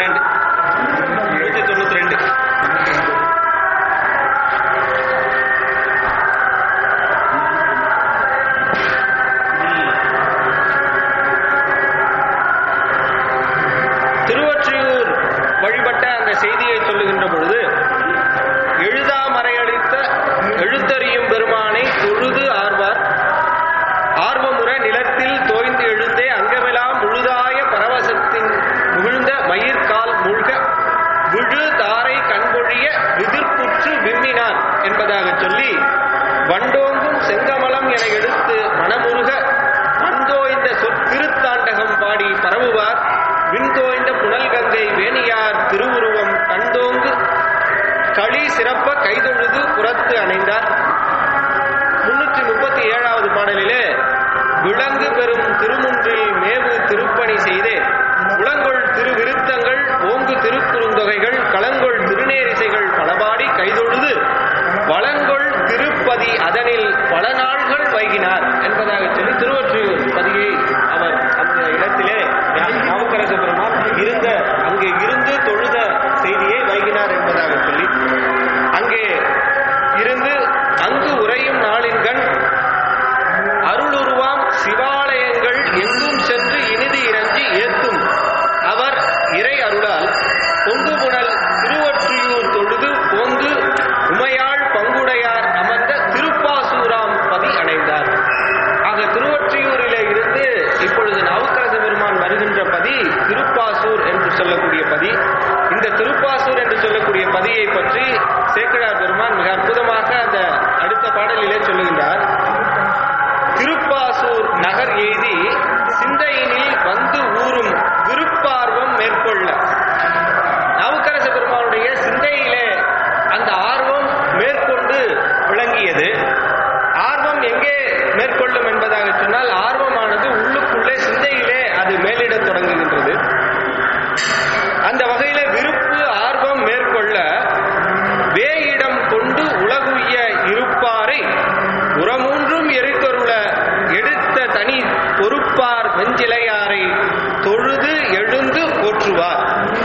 ரெண்டு நூத்தி தொண்ணூத்தி ரெண்டு திருவொற்றியூர் வழிபட்ட அந்த செய்தியை சொல்லுகின்ற பொழுது எழுதாமறையளித்த எழுத்தறியும் பெருமானை தொழுது ஆர்வார் ஆர்வமுற நிலத்தில் தோய்ந்து எழுந்தே அங்கமெல்லாம் முழுதாய பரவசத்தின் முகிழ்ந்த மயிர்கால் மூழ்க விழு தாரை கண்பொழிய விதிர்ப்புற்று விம்மினான் என்பதாக சொல்லி வண்டோங்கும் செங்கமலம் என எடுத்து மனமுருக வந்தோய்ந்த சொற்திருத்தாண்டகம் பாடி பரவுவார் விண்தோய்ந்த புனல் கங்கை வேணியார் திருவுருவம் கண்டோங்கு களி சிறப்ப கைதொழுது புறத்து அணைந்தார் முன்னூற்றி முப்பத்தி ஏழாவது பாடலிலே விலங்கு பெறும் திருமுன்றில் மேவு திருப்பணி செய்தே உளங்கொள் திருவிருத்தங்கள் ஓங்கு திருக்குறுந்தொகைகள் களங்கொள் திருநேரிசைகள் பலபாடி கைதொழுது வளங்கொள் திருப்பதி அதனில் பல நாள்கள் வைகினார் என்பதாக சொல்லி திருவொற்றியூர் பதியை அவர் அந்த இடத்திலே நாவுக்கரச பெருமான் இருந்த அங்கே இருந்து தொழுத செய்தியை வைகினார் என்பதாக சொல்லி அங்கே இருந்து அங்கு உறையும் நாளின்கண் அருளுருவாம் சிவாலயங்கள் எங்கும் சென்று இனிது இறங்கி ஏத்தும் அவர் இறை அருளால் பொங்கு புனல் திருவொற்றியூர் தொழுது போந்து உமையாள் பங்குடையார் அமர்ந்த திருப்பாசூராம் பதி அடைந்தார் ஆக திருவொற்றியூரிலே இருந்து இப்பொழுது நவுக்கரச பெருமான் வருகின்ற பதி திருப்பாசூர் என்று சொல்லக்கூடிய பதி இந்த திருப்பாசூர் என்று சொல்லக்கூடிய பதியை பற்றி சேக்கடார் பெருமான் மிக அற்புதமாக அந்த அடுத்த பாடலிலே சொல்லுகின்றார் திருப்பாசூர் நகர் எய்தி சிந்தையினில் வந்து ஊறும் விருப்பார்வம் மேற்கொள்ள நாவுக்கரச பெருமானுடைய சிந்தையிலே அந்த ஆர்வம் மேற்கொண்டு விளங்கியது ஆர்வம் எங்கே மேற்கொள்ளும் என்பதாக சொன்னால் ஆர்வமானது உள்ளுக்குள்ளே சிந்தையிலே அது மேலிடத் தொடங்குகின்றது அந்த வகையில விருப்பு ஆர்வம் மேற்கொள்ள வேயிடம் கொண்டு உலகுய்ய இருப்பாரை உரமூன்றும் எரித்தொருள எடுத்த தனி பொறுப்பார் வெஞ்சிலையாரை தொழுது எழுந்து போற்றுவார்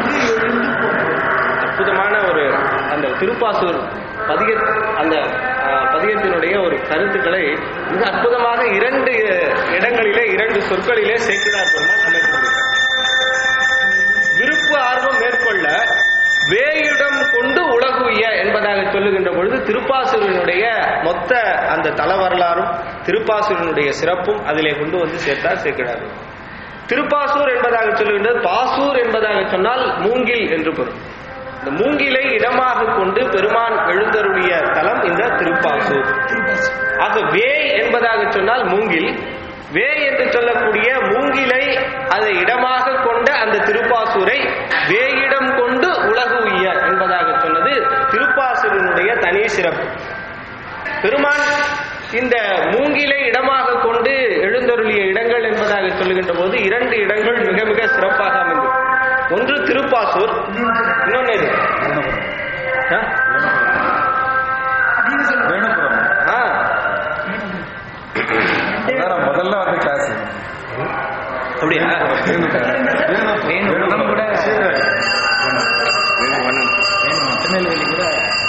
அற்புதமான ஒரு அந்த திருப்பாசூர் பதிக அந்த அஹ், பதிகத்தினுடைய ஒரு கருத்துக்களை மிக அற்புதமாக இரண்டு இடங்களிலே இரண்டு சொற்களிலே சேர்க்கிறார் பெருமான் அமைத்துள்ளார் விருப்பு ஆர்வம் மேற்கொள்ள வேயுடம் கொண்டு உலகுய என்பதாக சொல்லுகின்ற பொழுது திருப்பாசூரினுடைய மொத்த அந்த தல வரலாறும் திருப்பாசூரினுடைய சிறப்பும் அதிலே கொண்டு வந்து சேர்த்தார் சேர்க்கிறார் திருப்பாசூர் என்பதாக சொல்லுகின்றது பாசூர் என்பதாக சொன்னால் மூங்கில் என்று பொருள் இந்த மூங்கிலை இடமாக கொண்டு பெருமான் எழுந்தருடைய தலம் இந்த திருப்பாசூர் ஆக வே என்பதாக சொன்னால் மூங்கில் வே என்று சொல்லக்கூடிய மூங்கிலை அதை இடமாக கொண்ட அந்த திருப்பாசூரை வேயிடம் கொண்டு உலகு உய்ய என்பதாக சொன்னது திருப்பாசூரினுடைய தனி சிறப்பு பெருமான் இந்த மூங்கிலை இடமாக கொண்டு எழுந்தருளிய இடங்கள் என்பதாக சொல்லுகின்ற போது இரண்டு இடங்கள் மிக மிக சிறப்பாக அமைந்தது ஒன்று திருப்பாசூர் இன்னொன்னு எது? ஆ? வேணுபுரம் ஆ, அதான் முதல்ல வந்த கிளாஸ் அப்படியா வேணும் கூட திருநெல்வேலி கூட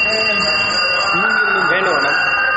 வேணுவனம்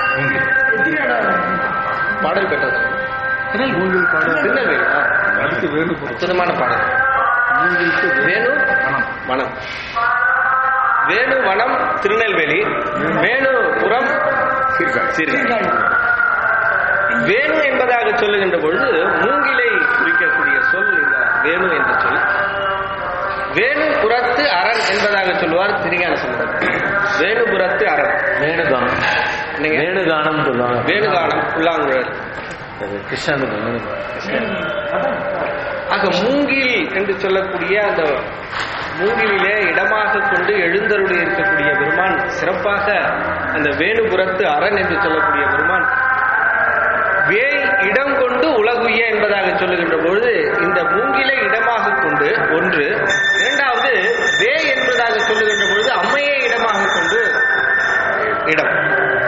பாடல் பெற்றது திருநெல்வேலி ஆ. அடுத்து வேணுபுரம் அற்புதமான பாடல் வேணு வனம் வேணு வனம் திருநெல்வேலி வேணுபுரம் சீர்காழி வேணு என்பதாக சொல்லுகின்ற பொழுது மூங்கிலை குறிக்கக்கூடிய சொல் இந்த வேணு என்ற சொல் வேணு புறத்து அரண் என்பதாக சொல்லுவார் திருஞான சம்பந்தர் வேணுபுரத்து அரண் வேணுகானம் என்னங்க? வேணுகானம் சொல்லுவாங்க வேணுகானம் புல்லாங்குழல் அது கிருஷ்ணனுக்கு வேணுகானம் ஆக மூங்கில் என்று சொல்லக்கூடிய அந்த மூங்கிலே இடமாக கொண்டு எழுந்தருளி இருக்கக்கூடிய பெருமான் சிறப்பாக அந்த வேணுபுரத்து அரண் என்று சொல்லக்கூடிய பெருமான் வேய் இடம் கொண்டு உலகுய என்பதாக சொல்லுகின்ற பொழுது இந்த மூங்கிலை இடமாக கொண்டு ஒன்று இரண்டாவது வே என்பதாக சொல்லுகின்ற பொழுது அம்மையை இடமாக கொண்டு இடம்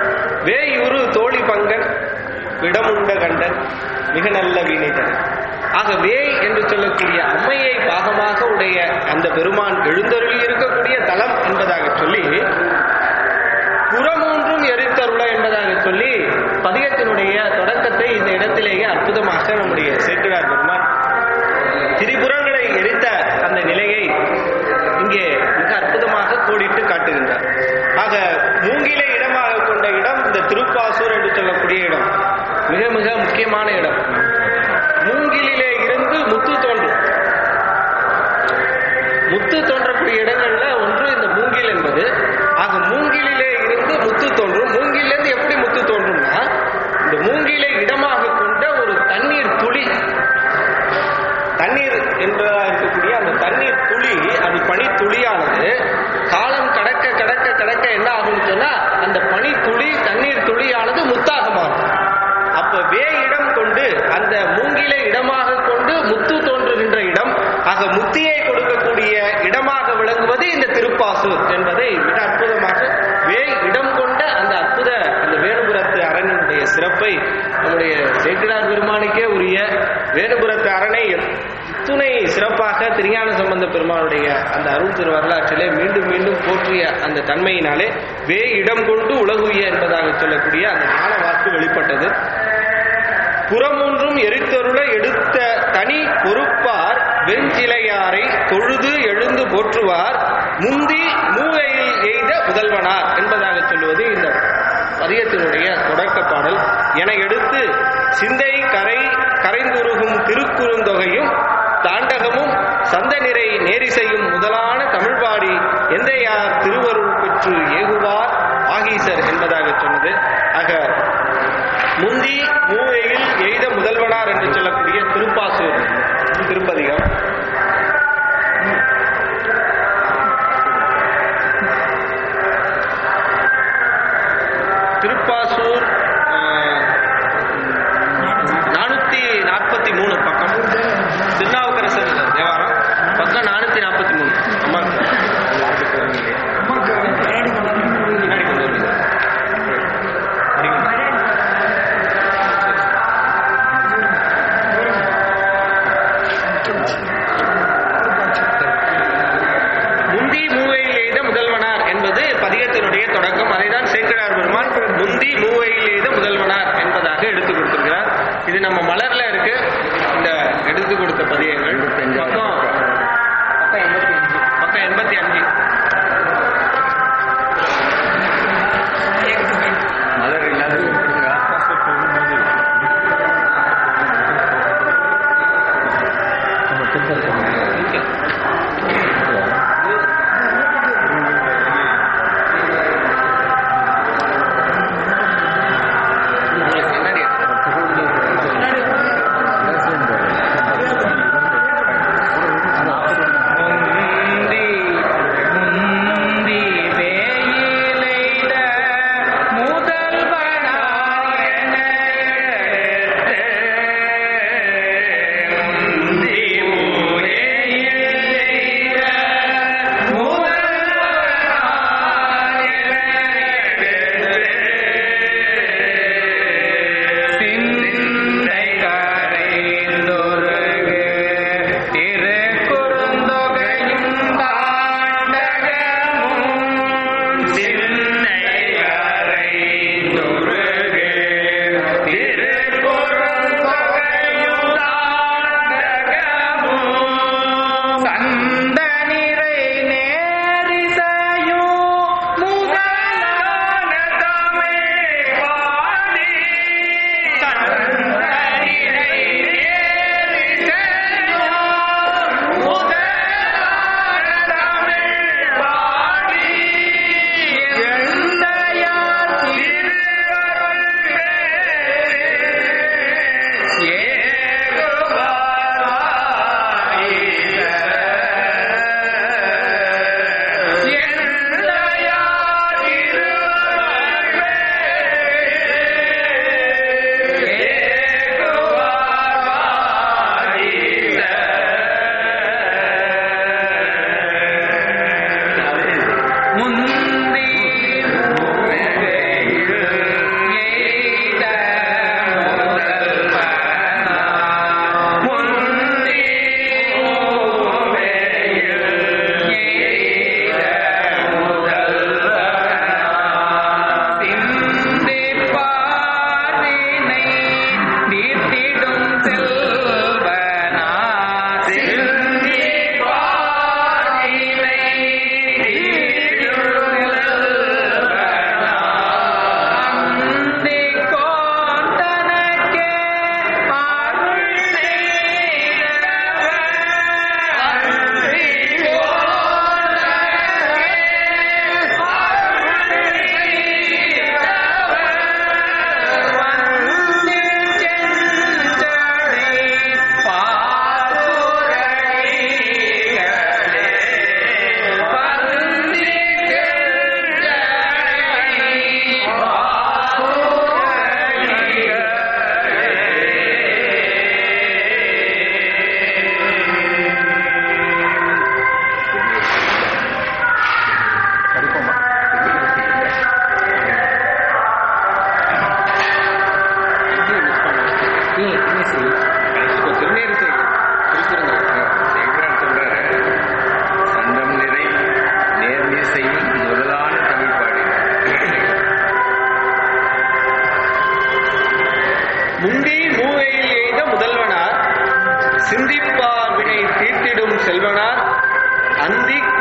வேயுரு தோழி பங்கன் விடமுண்ட கண்டன் மிக நல்ல வீணைதன் ஆக வேய் என்று சொல்லக்கூடிய அம்மையை பாகமாக உடைய அந்த பெருமான் எழுந்தருளி இருக்கக்கூடிய தலம் என்பதாக சொல்லி புறமூன்றும் எரித்தருள என்பதாக சொல்லி பதிகத்தினுடைய தொடக்கத்தை இந்த இடத்திலேயே அற்புதமாக நம்முடைய சேக்கிழார் பெருமான் திரிபுரங்களை எரித்த அந்த நிலையை இங்கே மிக அற்புதமாக கோடிட்டு காட்டுகின்றார் ஆக மூங்கிலை இடமாக கொண்ட இடம் இந்த திருப்பாசூர் என்று சொல்லக்கூடிய இடம் மிக மிக முக்கியமான இடம் மூங்கிலிலே இருந்து முத்து தோன்றும் முத்து தோன்றக்கூடிய இடங்கள்ல ஒன்று இந்த மூங்கில் என்பது ஆக மூங்கிலிலே இருந்து முத்து தோன்றும் மூங்கிலிருந்து எப்படி முத்து தோன்றும்னா இந்த மூங்கிலை இடமாக கொண்ட ஒரு தண்ணீர் துளி தண்ணீர் என்பதாக இருக்கக்கூடிய அந்த தண்ணீர் துளி அது பனி துளியானது காலம் கடக்க கடக்க கடக்க என்ன ஆகும்னு சொன்னா அந்த பனி துளி தண்ணீர் துளியானது முத்தாக மாறும் அப்ப வே இடம் கொண்டு அந்த மூங்கிலை இடமாக கொண்டு முத்து தோன்றுகின்ற இடம் ஆக முத்தியை கொடுக்கக்கூடிய இடமாக விளங்குவது இந்த திருப்பாசூர் என்பதை மிக அற்புதமாக வே இடம் கொண்ட அந்த அற்புத அந்த வேணுபுரத்து அரணினுடைய சிறப்பை நம்முடைய சேக்கிரார் பெருமானுக்கே உரிய வேணுபுரத்து அரணை துணை சிறப்பாக திருஞான சம்பந்த பெருமானுடைய அந்த அருள் திரு வரலாற்றிலே மீண்டும் மீண்டும் போற்றிய அந்த தன்மையினாலே வே இடம் கொண்டு உலகுய என்பதாக சொல்லக்கூடிய அந்த ஞான வாக்கு வெளிப்பட்டது புறமூன்றும் எரித்தொருள எடுத்த தனி பொறுப்பார் வெஞ்சிலையாரை தொழுது எழுந்து போற்றுவார் முந்தி மூவையில் எய்த முதல்வனார் என்பதாக சொல்லுவது இந்த பதியத்தினுடைய தொடக்க பாடல் என எடுத்து சிந்தை கரை கரைந்துருகும் திருக்குறுந்தொகையும் தாண்டகமும் சந்த நிறை நேரிசையும் முதலான தமிழ்பாடி எந்தையார் திருவருள் பெற்று ஏகுவார் ஆகீசர் என்பதாக சொன்னது ஆக முந்தி மூவையில் எய்த முதல்வனார் என்று சொல்லக்கூடிய திருப்பாசூர் திருப்பதிகம் திருப்பாசூர் நானூத்தி நாற்பத்தி மூணு பக்கம் திருநாவுக்கரசர் தேவாரம் பக்கம் நானூத்தி நாற்பத்தி மூணு அம்மா பின்னாடி கொண்டு வருங்க. முந்தி மூவையில் எய்த முதல்வனார் என்பது பதிகத்தினுடைய தொடக்கம் அதைதான் சேக்கிழார் பெருமான் முந்தி மூவையில் எய்த முதல்வனார் என்பதாக எடுத்து கொடுத்திருக்கிறார் இது நம்ம மலர்ல இருக்கு இந்த எடுத்து கொடுத்த பதியங்கள் பக்கம் பக்கம் எண்பத்தி அஞ்சு மலர் இல்லாத கொடுத்துருக்கா நம்ம திருப்பதி உங்களுக்கு பின்னாடி முந்தி முந்தி வேயிலைட முதல்வனாய் என எடுத்து முந்தி வேயிலைட முதல்வனாய் என சிந்தை கரைந்தொருகு திருக்குறுந்தொகையும் தாண்டகமும் சிந்தை கரைந்தொருகு திருக்குறுந்தொகையும் தாண்டகமும் சந்த நிறை நேரிசையும் முதலான தமிழ் பாடி முந்தி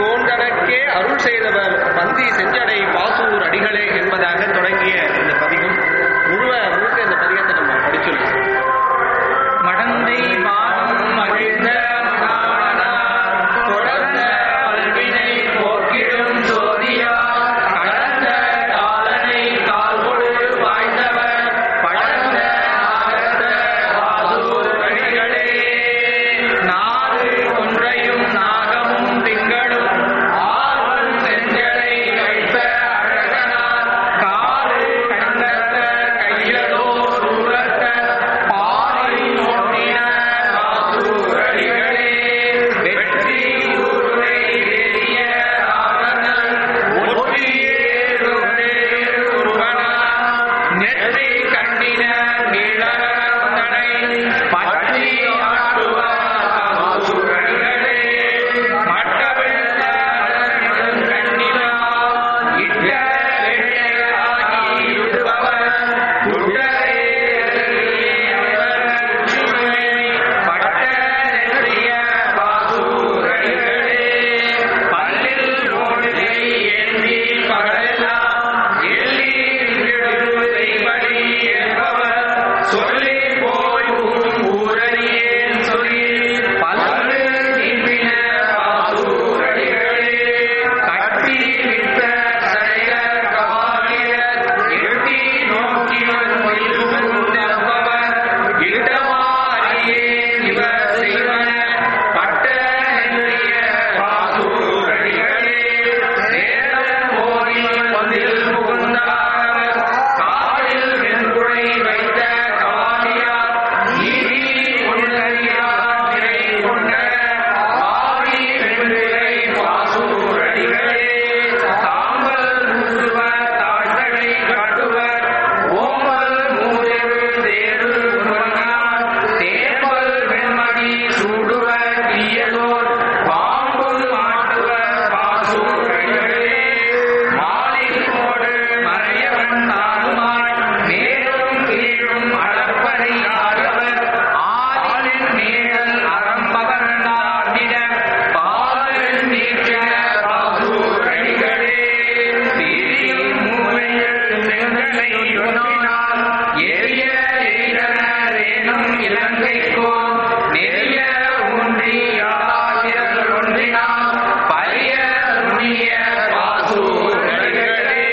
கோந்தனக்கே அருள் செய்தவர் பந்தி செஞ்சடை பாசூர் அடிகளே என்பதாக தொடங்கிய இந்த பதிகம் முழுவ முழுக்க இந்த பதிகத்தை நம்ம படிச்சிருக்கோம் மடந்தை பாதம் மகிழ்ந்த மணாளனார் தொடர்ந்த பல்வினை போக்கிடும் ஜோதியார் கடந்த காலனை கால்கொடு வாய்ந்தவர் படர்ந்த நாகத்த வாசூர் அடிகளே நாடு ஒன்றையும் நாகமும் திங்களும் ஆறும் செஞ்சடை வைத்த அழகனார் காடு கண்டத்த கையதோ சூரத்த பாறை நோட்டின காசூரடிகளே வெற்றி ஊருரை எரிய ராவணன் ஒற்றியேறுவனே ஒருவனா நெற்றி கண்ணின நீளனை பற்றி ஆட்டுவார் காசூரடிகளே மட்டவிழ்ந்த அழகின் கண்ணினால் இட்ட வேட்டையாகி இருப்பவர் குட்டரே பட்ட நெற்றிய பாசூரடிகளே பல்லில் ஓடுகை ஏந்தி பகலெல்லாம் எள்ளி நின்றிடும் செய்வடி என்பவர் சொல்லி போய் ஊரும் ஊரணியேன் சொல்லி பல்லு நீப்பின பாசூரடிகளே கட்டி வித்த சடைய கபாலியர் எட்டி நோக்கியவன் மொழிலும் உண்டப்பவர் இடமாறியே இவர் செய்வன பட்ட நெல்லிய பாசூரடிகளே சேலம் போரில் வந்தில் புகுந்தார் காலில் வெண்குழை வைத்த கபாலியார் நீதி ஒன்றறியார் நிறை கொண்ட ஆவி வெண்பிறை பாசூரடிகளே சாம்பல் மூசுவர் தாழ்த்தடை கட்டுவர் ஓம்பல் மூதெழு தேடு உருவனார் தேம்பல் வெண்மணி சூடுவர் தீயதோர் பாம்பும் மாட்டுவர் பாசூரடிகளே மாலிகோடு மறையவன் தானுமாய் மேலும் கீழும் அளப்பறை ஆடவர் ஆலின் மேடல் அறம்பவர் நாடிட பாலன் நீச்ச பாசூரடிகளே தீரியும் மூவையில் செங்கலை ஒன்றினால் எரிய எய்தனரேனும் இலங்கைக்கோ நெறிய ஊன்றி யாதிரல் ஒன்றினால் பரிய நுண்ணிய பாசூரடிகளே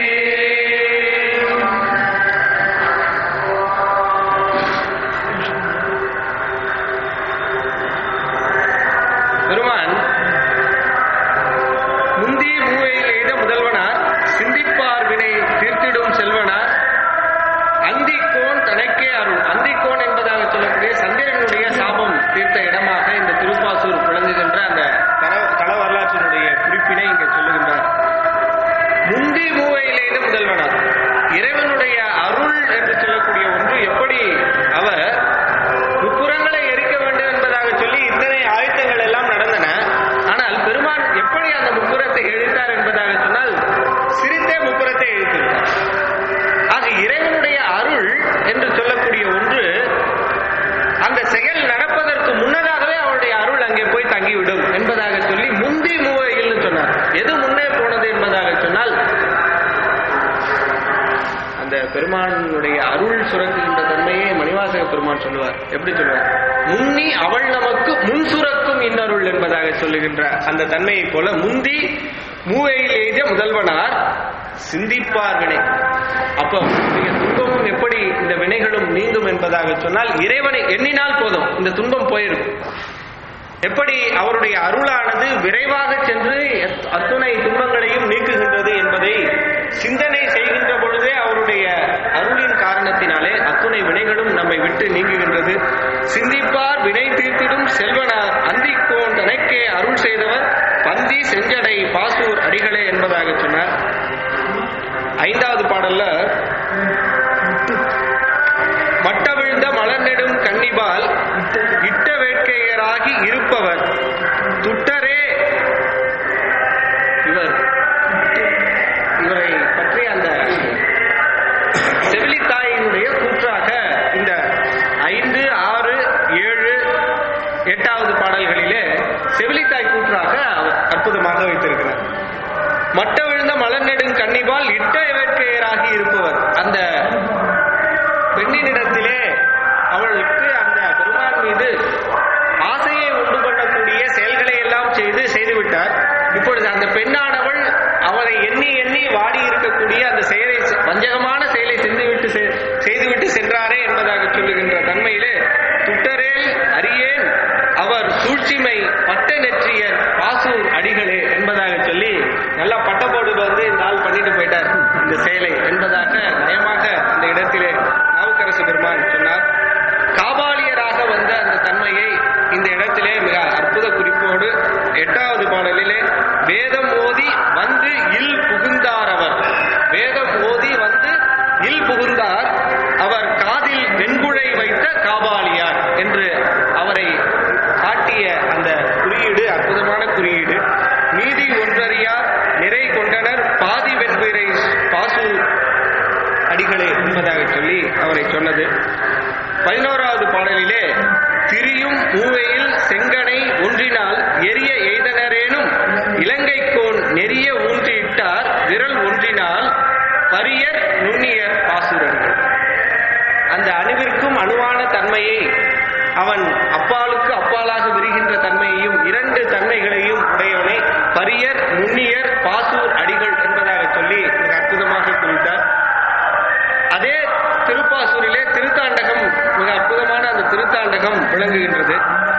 பெருமான் முந்தி மூவையில் எய்த முதல்வனார் சிந்திப்பார் வினை தீர்த்திடும் செல்வனார் அந்திக்கோன் தனக்கே அருள் அந்திக்கோன் என்பதாக சொல்லக்கூடிய சந்திரனுடைய சாபம் தீர்த்த இடமாக இந்த திருப்பாசூர் விளங்குகின்ற அந்த தல தல வரலாற்றினுடைய குறிப்பினை இங்கே சொல்லுகின்றார் முந்தி மூவையில் எய்த முதல்வனார் இறைவனுடைய அருள் என்று சொல்லக்கூடிய ஒன்று எப்படி அவர் முப்புறங்களை எரிக்க வேண்டும் என்பதாக சொல்லி இத்தனை ஆயத்தங்கள் எல்லாம் நடந்தன ஆனால் பெருமான் எப்படி அந்த முப்புறத்தை எழித்தார் என்பதாக சொன்னால் சிரித்தே முப்புறத்தை எழுத்திருந்தார் ஆக இறைவனுடைய அருள் என்று சொல்லக்கூடிய ஒன்று அந்த செயல் நடப்பதற்கு முன்னதாகவே அவருடைய அருள் அங்கே போய் தங்கிவிடும் என்பதாக சொல்லி முந்தி மூவையில் சொன்னார் எது முன்னே போனது என்பதாக சொன்னால் அந்த பெருமானுடைய அருள் சுரக்குகின்ற தன்மையே மணிவாசக பெருமான் சொல்லுவார் எப்படி சொல்லுவார் முன்னி அவள் நமக்கு முன் சுரக்கும் இன்னருள் என்பதாக சொல்லுகின்ற அந்த தன்மையைப் போல முந்தி மூவையில் எய்த முதல்வனார் சிந்திப்பார் வினை அப்போ நீங்க துன்பமும் எப்படி இந்த வினைகளும் நீங்கும் என்பதாக சொன்னால் இறைவனை எண்ணினால் போதும் இந்த துன்பம் போயிருக்கும் எப்படி அவருடைய அருளானது விரைவாக சென்று எத்- அத்துணை துன்பங்களையும் நீக்குகின்றது என்பதை சிந்தனை செய்கின்ற பொழுதே அவருடைய அருளின் காரணத்தினாலே அத்துணை வினைகளும் நம்மை விட்டு நீங்குகின்றது சிந்திப்பார் வினை தீர்த்திடும் செல்வனார் அந்திக்கோன் தனக்கே அருள் செய்தவர் பந்தி செஞ்சடை பாசூர் அடிகளே என்பதாக சொன்னார் ஐந்தாவது பாடல்ல மட்டவிழ்ந்த மலர் நெடும் கன்னிபால் இட்ட வேட்கையராகி இருப்பவர் துட்டரே இவர் இவரை பற்றி அந்த செவிலித்தாயினுடைய கூற்றாக இந்த ஐந்து ஆறு ஏழு எட்டாவது பாடல்களிலே செவிலித்தாய் கூற்றாக அவர் அற்புதமாக வைத்திருக்கிறார் மட்ட விழுந்த மலர் நெடுங் கன்னிபால் இட்ட வேட்கையராகி இருப்பவர் அந்த பெண்ணினிடத்திலே அவளுக்கு அந்த பெருமான் மீது ஆசையை உண்டு பண்ணக்கூடிய செயல்களை எல்லாம் செய்து செய்துவிட்டார் இப்பொழுது அந்த பெண்ணானவள் அவரை எண்ணி எண்ணி வாடி இருக்கக்கூடிய அந்த செயலை வஞ்சகமான செயலை செஞ்சுவிட்டு செ- செய்துவிட்டு சென்றாரே என்பதாக சொல்லுகின்ற தன்மையிலே துட்டரேல் அறியேன் அவர் சூழ்ச்சிமை பட்ட நெற்றியர் பாசூர் அடிகளே என்பதாக சொல்லி நல்லா பட்டப்போடு வந்து இந்த ஆள் பண்ணிட்டு போயிட்டார் இந்த செயலை என்பதாக நயமாக அந்த இடத்திலே நாவுக்கரசு பெருமான் சொன்னார் காபாலியராக வந்த அந்த தன்மையை இந்த இடத்திலே மிக அற்புத குறிப்போடு எட்டாவது பாடலிலே வேதம் ஓதி வந்து இல் புகுந்தார் அவர் வேதம் ஓதி வந்து இல் புகுந்தார் அவர் காதில் வெண்குழை வைத்த காபாலியார் என்று அவரை காட்டிய அந்த குறியீடு அற்புதமான குறியீடு நீதி ஒன்றறியார் நிறை கொண்டனர் பாதி வெண்பிறை பாசு அடிகளே என்பதாக சொல்லி அவரை சொன்னது பதினோராவது பாடலிலே திரியும் மூவையில் செங்கனை ஒன்றினால் எரிய எய்தனரேனும் இலங்கைக்கோன் நெறிய ஊன்றியிட்டார் விரல் ஒன்றினால் பரியர் நுண்ணியர் பாசுரர்கள் அந்த அணுவிற்கும் அணுவான தன்மையை அவன் அப்பாலுக்கு அப்பாலாக விரிகின்ற தன்மையையும் இரண்டு தன்மைகளையும் உடையவனை பரியர் நுண்ணியர் பாசூர் அடிகள் என்பதாக சொல்லி மிக அற்புதமாக குறித்தார் அதே திருப்பாசூரிலே திருத்தாண்டகம் மிக அற்புதமான அந்த திருத்தாண்டகம் விளங்குகின்றது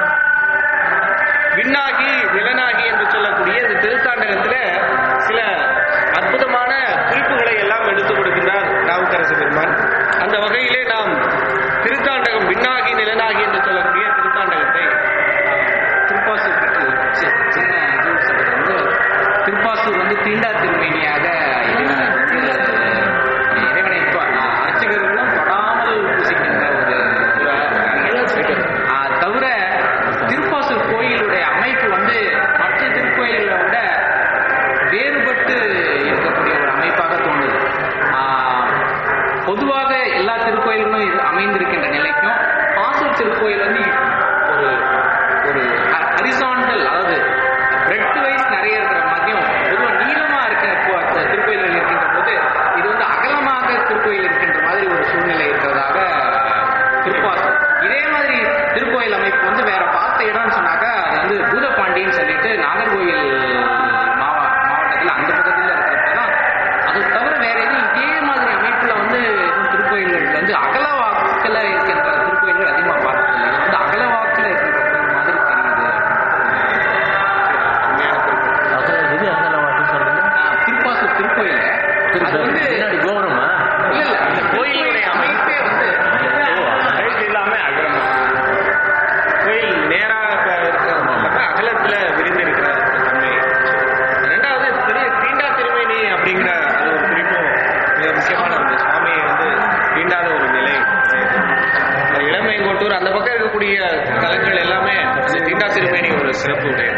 விண்ணாகி நிலனாகி என்று சொல்லக்கூடிய இந்த திருத்தாண்டகத்துல சில அற்புதமான குறிப்புகளை எல்லாம் எடுத்துக் கொடுக்கின்றார் நாவுக்கரசு பெருமான் அந்த வகையிலே நாம் திருத்தாண்டகம் விண்ணாகி நிலனாகி என்று சொல்லக்கூடிய திருத்தாண்டகத்தை திருப்பாசூர் சி- சின்ன இது சொல்றது வந்து திருப்பாசூர் வந்து தீண்டா திருமேனியாக இறைவனை வந்து இறைவனை இப்போ அர்ச்சகர்களும் தொடாமல் பூசிக்கின்ற ஒரு ஆ, தவிர திருப்பாசூர் கோயிலுடைய அமைப்பு வந்து மற்ற திருக்கோயில்களை விட வேறுபட்டு இருக்கக்கூடிய ஒரு அமைப்பாக தோணுது ஆ, பொதுவாக எல்லா திருக்கோயில்களும் இது அமைந்திருக்கின்ற நிலைக்கும் பாசூர் திருக்கோயில் வந்து ஒரு ஒரு ஹரிசாண்டல் அதாவது பிரெட் வைஸ் நிறைய இருக்கிற மாதிரியும் பொதுவாக நீளமா இருக்கிற இப்போ அந்த திருக்கோயில்கள் இருக்கின்ற போது இது வந்து அகலமாக திருக்கோயில் இருக்கின்ற மாதிரி ஒரு சூழ்நிலை இருக்கிறதாக திருப்பாசம் இதே மாதிரி திருக்கோயில் அமைப்பு வந்து வேற பார்த்த இடம்னு சொன்னாக்கா அது வந்து பூதப்பாண்டின்னு சொல்லிட்டு நாகர்கோவில் மாவ மாவட்டத்தில் அந்த பக்கத்தில் இருக்கிறப்ப தான் அது தவிர வேற எதுவும் இதே மாதிரி அமைப்புல வந்து எதுவும் திருக்கோயில்கள் வந்து அகல வாக்குல இருக்கின்ற திருக்கோயில்கள் அதிகமாக பார்த்ததில்லை இது வந்து அகல வாக்குல இருக்கின்ற கோயில் மாதிரி தெரியுது அருமையான குறிப்பு இது அகல வாட்டு சொல்றீங்க ஆஹ் திருப்பாசூர் திருக்கோயில் அது வந்து பின்னாடி கோபுரமா இல்ல இல்ல அந்த கோயிலுடைய அமைப்பே வந்து ஹைட் இல்லாம அகலமா கோயில் நேராக இருக்கிறதுனால அகலத்துல விரிந்திருக்கிற தன்மை ரெண்டாவது திரு தீண்டா திருமேனி அப்படிங்கிற அது ஒரு குறிப்பும் மிக முக்கியமான ஒரு சுவாமியை வந்து தீண்டாத ஒரு நிலை இந்த இளமையங்கோட்டூர் அந்த பக்கம் இருக்கக்கூடிய தலங்கள் எல்லாமே இந்த தீண்டா திருமேனி ஒரு சிறப்பு உடையது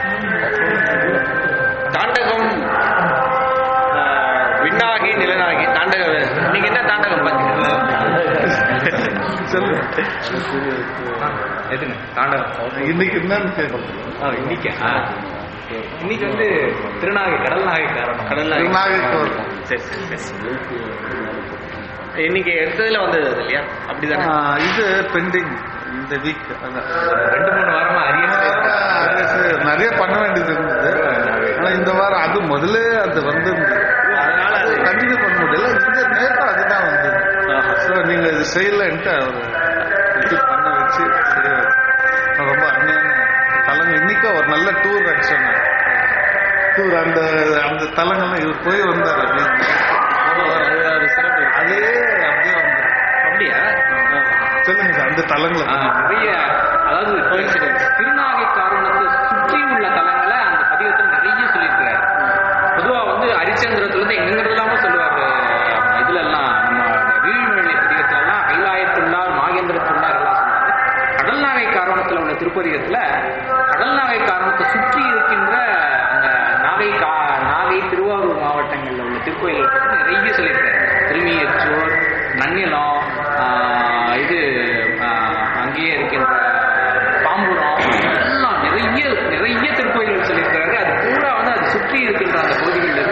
தாண்டகம் ஆஹ், விண்ணாகி நிலனாகி தாண்டக நீங்க என்ன தாண்டகம் பார்த்தீங்க சொல்லு எதுங்க தாண்டகம் இன்னைக்கு என்னன்னு கேட்கணும் ஆ, இன்னைக்கு ஆ. இன்னைக்கு வந்து திருநாகை கடல் நாகை காரணம் கடல் நாகை. திருநாகைக்கு வரும் சரி சரி சரி இன்னைக்கு எடுத்ததுல வந்தது அது இல்லையா அப்படிதானே ஆ, இது பெண்டிங் இந்த வீக் அதான் ரெண்டு மூணு வாரமா அரியன் நிறைய பண்ண வேண்டியது இருந்தது ஆனா இந்த வாரம் அது முதல்ல அது வந்து அதனால அது கண்டினியூ பண்ண முடியல இந்த நேரம் அதுதான் வந்தது ஸோ நீங்க இது செய்யலன்ட்டு அவர் இது பண்ண வச்சு செய்ய வச்சு. ரொம்ப அருமையான தலங்க இன்னைக்கு ஒரு நல்ல டூர் ஆக்சுவல் டூர் அந்த அந்த தலங்கள்லாம் இவர் போய் வந்தார் அப்படின்னு அது அது சிறப்பு அதே அப்படியே வந்தார் அப்படியா சொல்லுங்க சார் அந்த தலங்களை ஆ, நிறைய அதாவது திருநாகை காரணத்தை சுற்றி உள்ள தலங்களை அந்த பதிவத்தில் நிறைய சொல்லியிருக்கிறார் பொதுவா வந்து ஹரிச்சந்திரத்துல இருந்து எங்கிறதுலாம சொல்லுவார் இதுல எல்லாம் நம்ம வீழ்மொழி பதிகத்துல எல்லாம் கைலாயத்துள்ளார் மாகேந்திரத்துள்ளார் எல்லாம் சொல்லுவாரு கடல் நாகை காரணத்துல உள்ள திருப்பதிகத்துல கடல் நாகை காரணத்தை சுற்றி இருக்கின்ற அந்த நாகை கா நாகை திருவாரூர் மாவட்டங்கள்ல உள்ள திருக்கோயில்கள் பத்தி நிறைய சொல்லியிருக்காரு திருமியச்சூர் நன்னிலம் ஆஹ் இது ஆஹ் அங்கேயே இருக்கின்ற பாம்புரம் எல்லாம் நிறைய நிறைய திருக்கோயில்கள் சொல்லியிருக்கிறாரு அது பூரா வந்து அது சுற்றி இருக்கின்ற அந்த பகுதிகளில்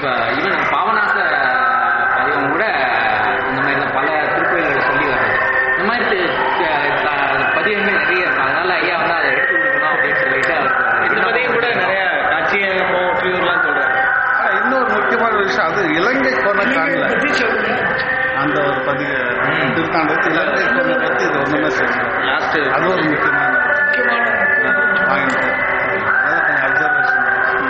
இப்போ ஈவன் பாவநாச பதிவம் கூட இந்த மாதிரி தான் பல திருக்கோயில்களை சொல்லி வர்றது இந்த மாதிரி தி- க- க- பதிகங்கள் நிறைய இருக்கும் அதனால ஐயா வந்து அதை எடுத்து கொடுக்கணும் அப்படின்னு சொல்லிட்டு அவருக்கு ஒரு இந்த பதியும் கூட நிறைய காட்சியகம் ஃபியூர்லாம் சொல்றாரு ஆனா, இன்னொரு முக்கியமான விஷயம் அது இலங்கை கோணக்கான்ல அந்த ஒரு பதிக திருத்தாண்டத்து இலங்கை கோணை பத்தி இது ஒண்ணுமே சொல்லணும் லாஸ்ட் அது ஒரு முக்கியமான பாயிண்ட் அதை கொஞ்சம் அப்சர்வேஷன்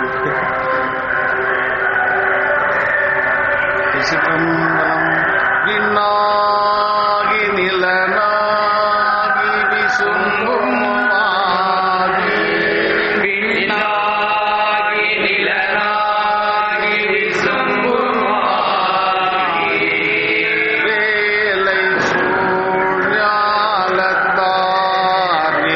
சிதம்பரம் விண்ணாகி நிலனாகி விசும்பும் ஆகி விண்ணாகி நிலனாகி விசும்புமாகி வேலை சூழ்ஞாலத்தார்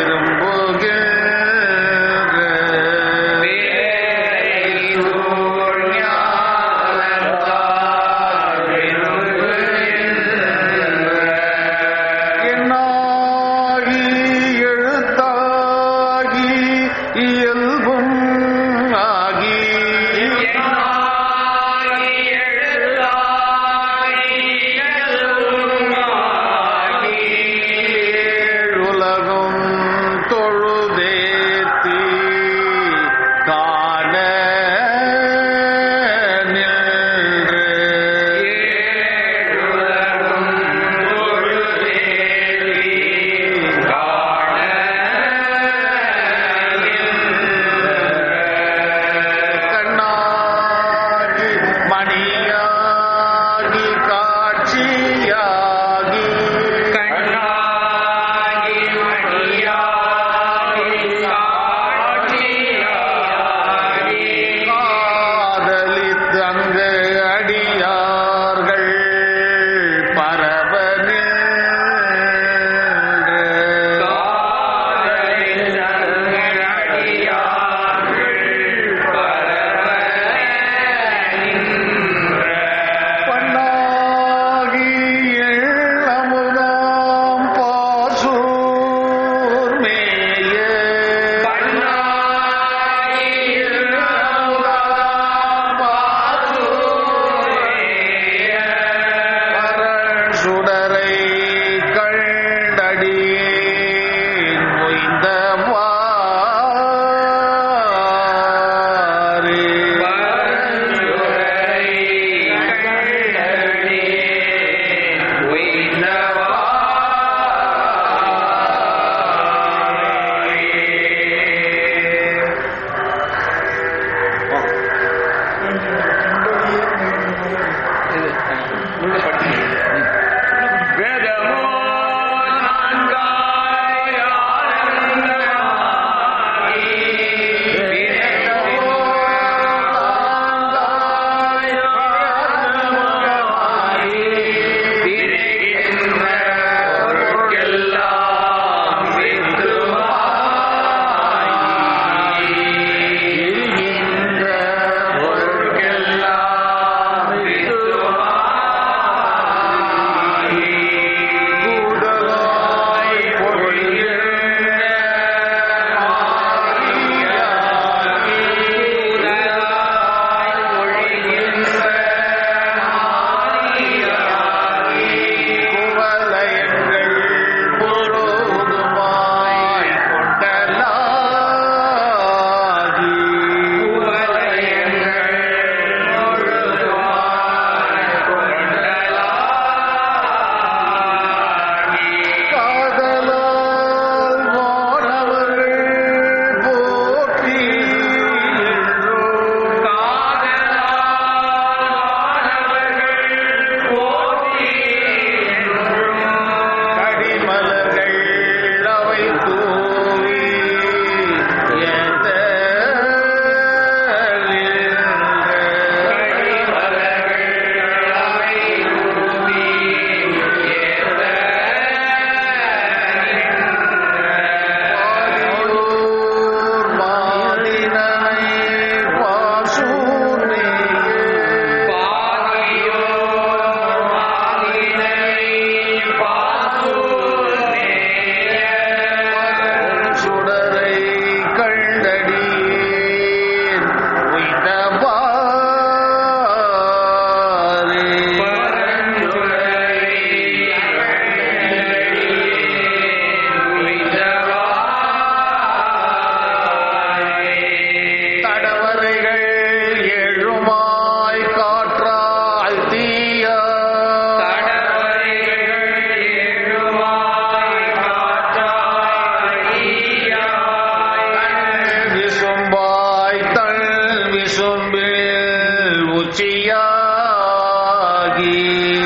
பூச்சியாகி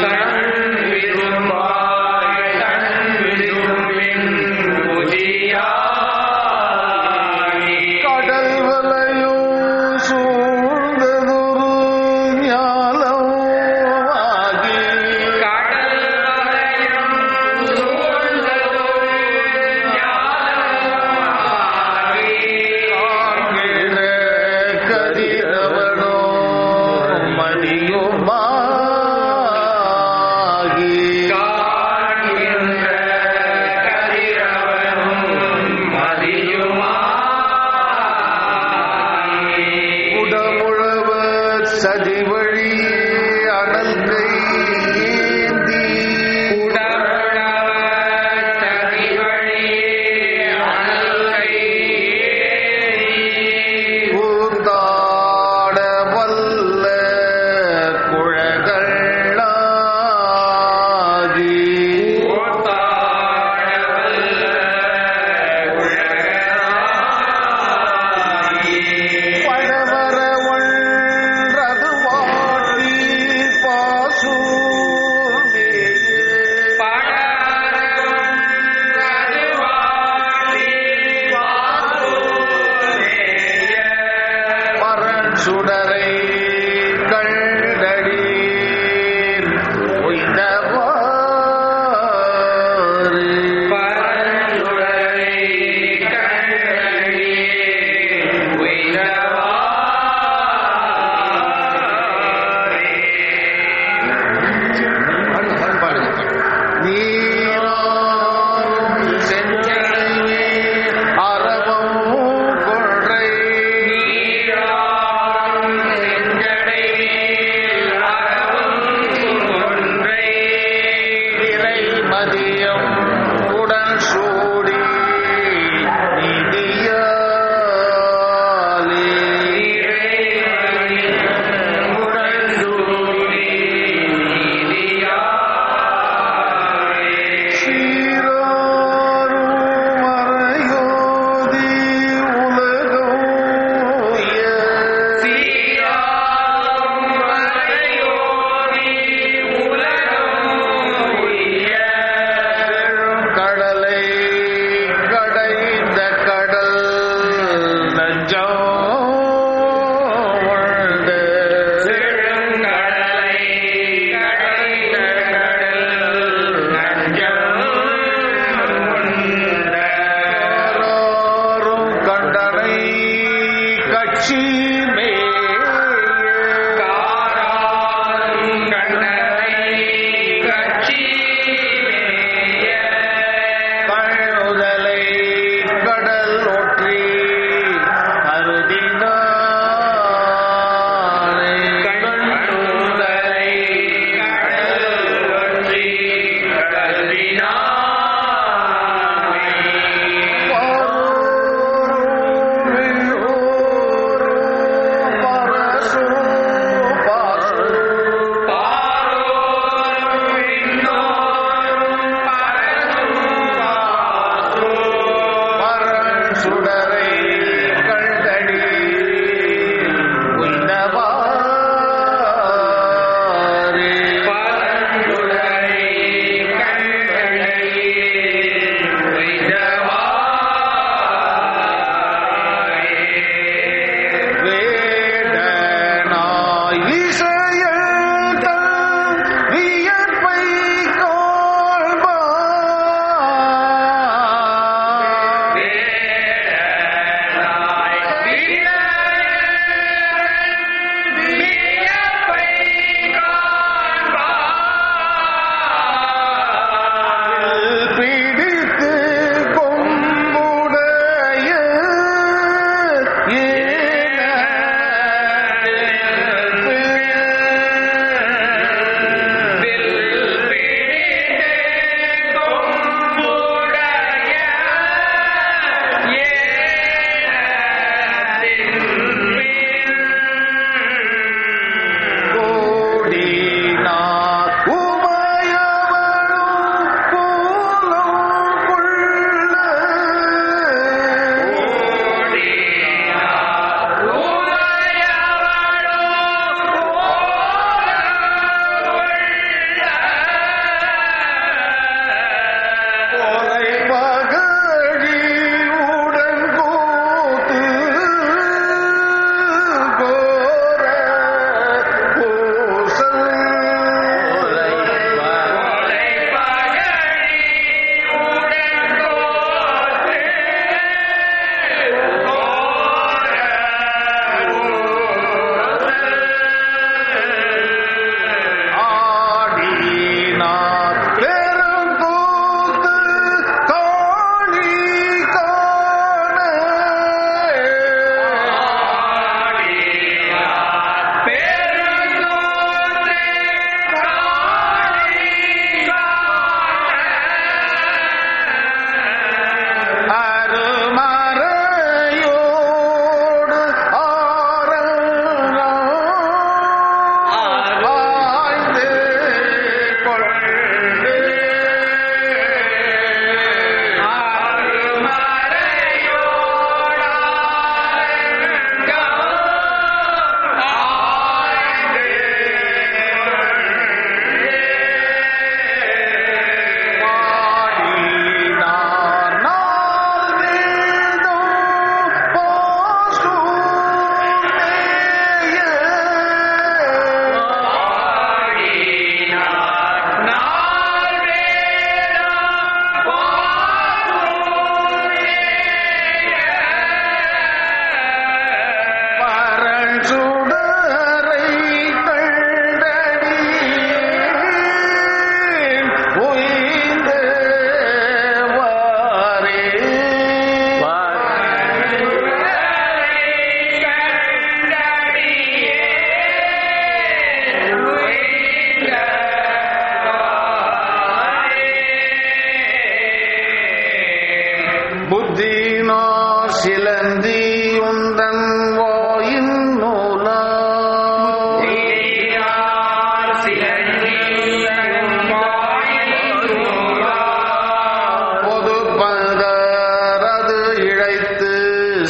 கடல் வலையும் சூழ்ந்ததொரு ஞாலம் ஆகி காண்கிற கதிரவனோ மணியுமாகி உடமுழவ சதிவழி அனல் கையேந்தி கூத்தாட வல்ல குழகனாகி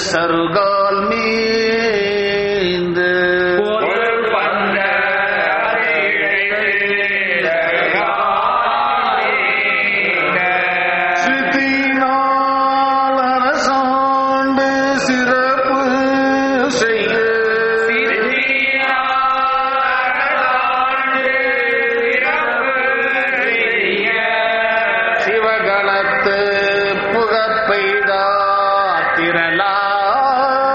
சருகால் மீந்து பொருள் பந்த சித்தினால் அரசாண்டு சிறப்பு செய்ய சிவகணத்து புகப்பெய்தா திரளாய்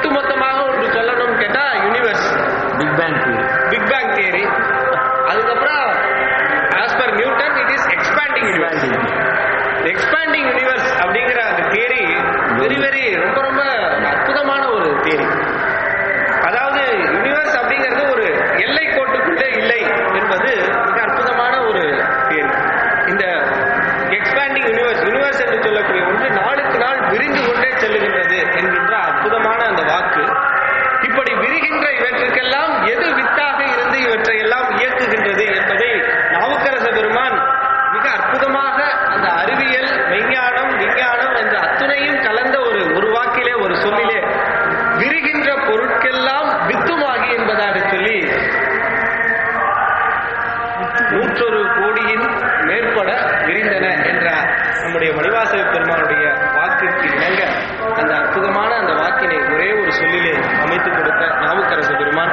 ஒட்டுமொத்தமாக ஒன்று சொல்லணும் கேட்டா universe big bang big bang theory அதுக்கப்புறம் as per Newton it is expanding universe expanding universe அப்படிங்கிற அந்த தியரி வெரி வெரி ரொம்ப ரொம்ப அற்புதமான ஒரு தியரி அதாவது யூனிவர்ஸ் அப்படிங்கிறது ஒரு எல்லை கோட்டுக்குள்ளே இல்லை என்பது மிக அற்புதமான ஒரு தியரி இந்த எக்ஸ்பேண்டிங் யூனிவர்ஸ் யூனிவர்ஸ் என்று சொல்லக்கூடிய ஒன்று நாளுக்கு நாள் விரிந்து கொண்டே செல்லுகின்றது என்கின்ற அற்புதமான அந்த வாக்கு இப்படி விரிகின்ற இவற்றுக்கெல்லாம் எது வித்தாக இருந்து இவற்றை எல்லாம் இயக்குகின்றது என்பதை நாவுக்கரச பெருமான் மிக அற்புதமாக அந்த அறிவியல் மெய்ஞானம் விஞ்ஞானம் என்ற அத்துணையும் கலந்த ஒரு ஒரு வாக்கிலே ஒரு சொல்லிலே விரிகின்ற பொருட்கெல்லாம் வித்துமாகி என்பதாக சொல்லி நூற்றொரு கோடியின் மேற்பட விரிந்தன என்ற நம்முடைய மணிவாசக பெருமானுடைய வாக்கிற்கு இணங்க அந்த அற்புதமான அந்த வாக்கினை ஒரே ஒரு சொல்லிலே அமைத்துக் கொடுத்த நாவுக்கரசு பெருமான்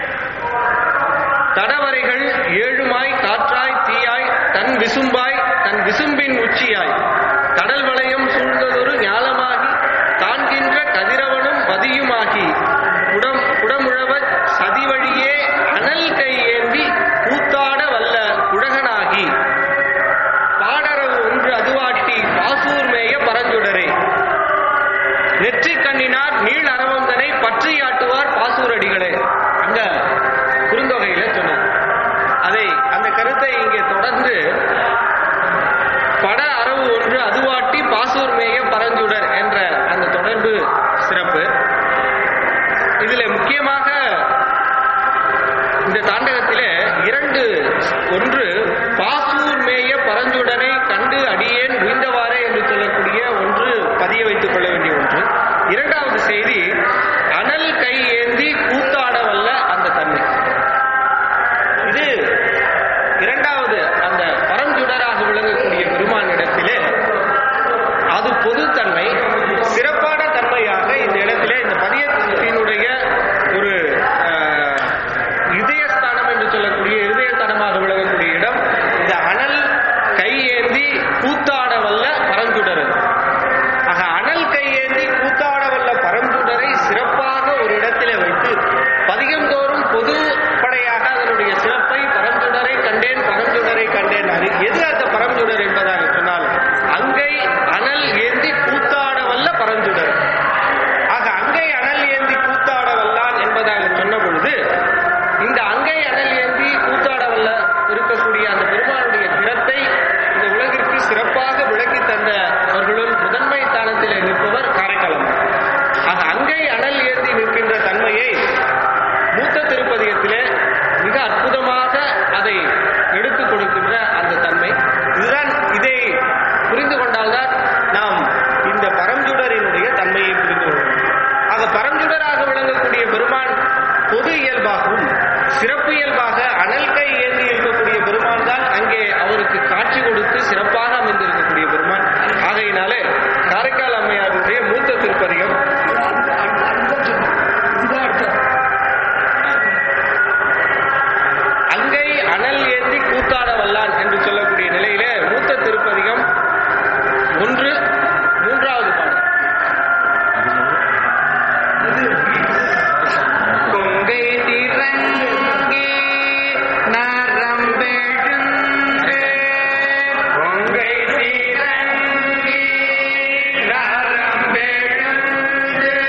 தடவரைகள் ஏழுமாய் காற்றாய் தீயாய் தன் விசும்பாய் தன் விசும்பின் உச்சியாய் கடல் வளையம் சூழ்ந்ததொரு ஞாலமாகி காண்கின்ற கதிரவனும் பதியுமாகி குடம் குடமுழவச் சதிவழியே அனல் கை ஏந்தி கூத்தாட வல்ல குழகனாகி பாடரவு ஒன்று அதுவாட்டி பாசூர் மேய பரஞ்சுடரே நெற்றிக் கண்ணினார் நீள் அரவந்தனை பற்றியாட்டுவார் பாசூரடிகளே அங்க குறுந்தொகையில சொன்னார் அதை அந்த கருத்தை இங்கே தொடர்ந்து பட அரவு ஒன்று அதுவாட்டி பாசூர் மேய பரஞ்சுடர் என்ற அந்த தொடர்பு சிறப்பு இதுல முக்கியமாக இந்த தாண்டகத்திலே இரண்டு ஒன்று பாசூர் மேய பரஞ்சுடனை கண்டு அடியேன் உய்ந்தவாறே என்று சொல்லக்கூடிய ஒன்று பதிய வைத்துக் கொள்ள வேண்டிய ஒன்று இரண்டாவது செய்தி அனல் கை ஏந்தி கூத்தாட வல்ல அந்த தன்மை இது இரண்டாவது அந்த பரஞ்சுடராக விளங்கக்கூடிய பெருமானிடத்திலே அது பொதுத்தன்மை சிறப்பான தன்மையாக இந்த இடத்திலே இந்த பதியத்தினுடைய ஒரு அஹ், இதயஸ்தானம் என்று சொல்லக்கூடிய இதயஸ்தானமாக விளங்கக்கூடிய இடம் இந்த அனல் கையேந்தி கூத்தாட வல்ல பரஞ்சுடர் ஆக அனல் கையேந்தி கூத்தாட வல்ல பரஞ்சுடரை சிறப்பாக ஒரு இடத்திலே வைத்து பதிகந்தோறும் பொதுப்படையாக அதனுடைய சிறப்பை பரஞ்சுடரை கண்டேன் பரஞ்சுடரை கண்டேன் அது எது அந்த பரஞ்சுடர் என்பதாக சொன்னால் அங்கை அனல் ஏந்தி கூத்தாட வல்ல பரஞ்சுடர் ஆக அங்கை அனல் ஏந்தி கூத்தாட வல்லான் என்பதாக சொன்ன பொழுது இந்த அங்கை அனல் ஏந்தி கூத்தாட வல்ல இருக்கக்கூடிய அந்த பெருமானுடைய திறத்தை இந்த உலகிற்கு சிறப்பாக விளக்கி தந்த அவர்களுள் முதன்மை ஸ்தானத்திலே நிற்பவர் காரைக்காலம் ஆக அங்கை அனல் ஏந்தி நிற்கின்ற தன்மையை மூத்த திருப்பதியத்திலே மிக அற்புதமாக அதை எடுத்துக் கொடுக்கின்ற அந்த தன்மை இதுதான் இதை புரிந்து கொண்டால்தான் நாம் இந்த பரஞ்சுடரினுடைய தன்மையை புரிந்து கொள்ள முடியும் ஆக பரஞ்சுடராக விளங்கக்கூடிய பெருமான் பொது இயல்பாகவும் சிறப்பு இயல்பாக அனல் கை ஏந்தி இருக்கக்கூடிய பெருமான் தான் அங்கே அவருக்கு காட்சி கொடுத்து சிறப்பாக அமைந்திருக்கக்கூடிய பெருமான் ஆகையினாலே காரைக்கால் அம்மையாருடைய மூத்த திருப்பதிகம் அங்கை அனல் ஏந்தி கூத்தாட வல்லான் என்று சொல்லக்கூடிய நிலையிலே மூத்த திருப்பதிகம் ஒன்று மூன்றாவது பாடல் கொங்கை திறங்கி நரம்பெழுந்து கொங்கை திறங்கி நரம்பெழுந்து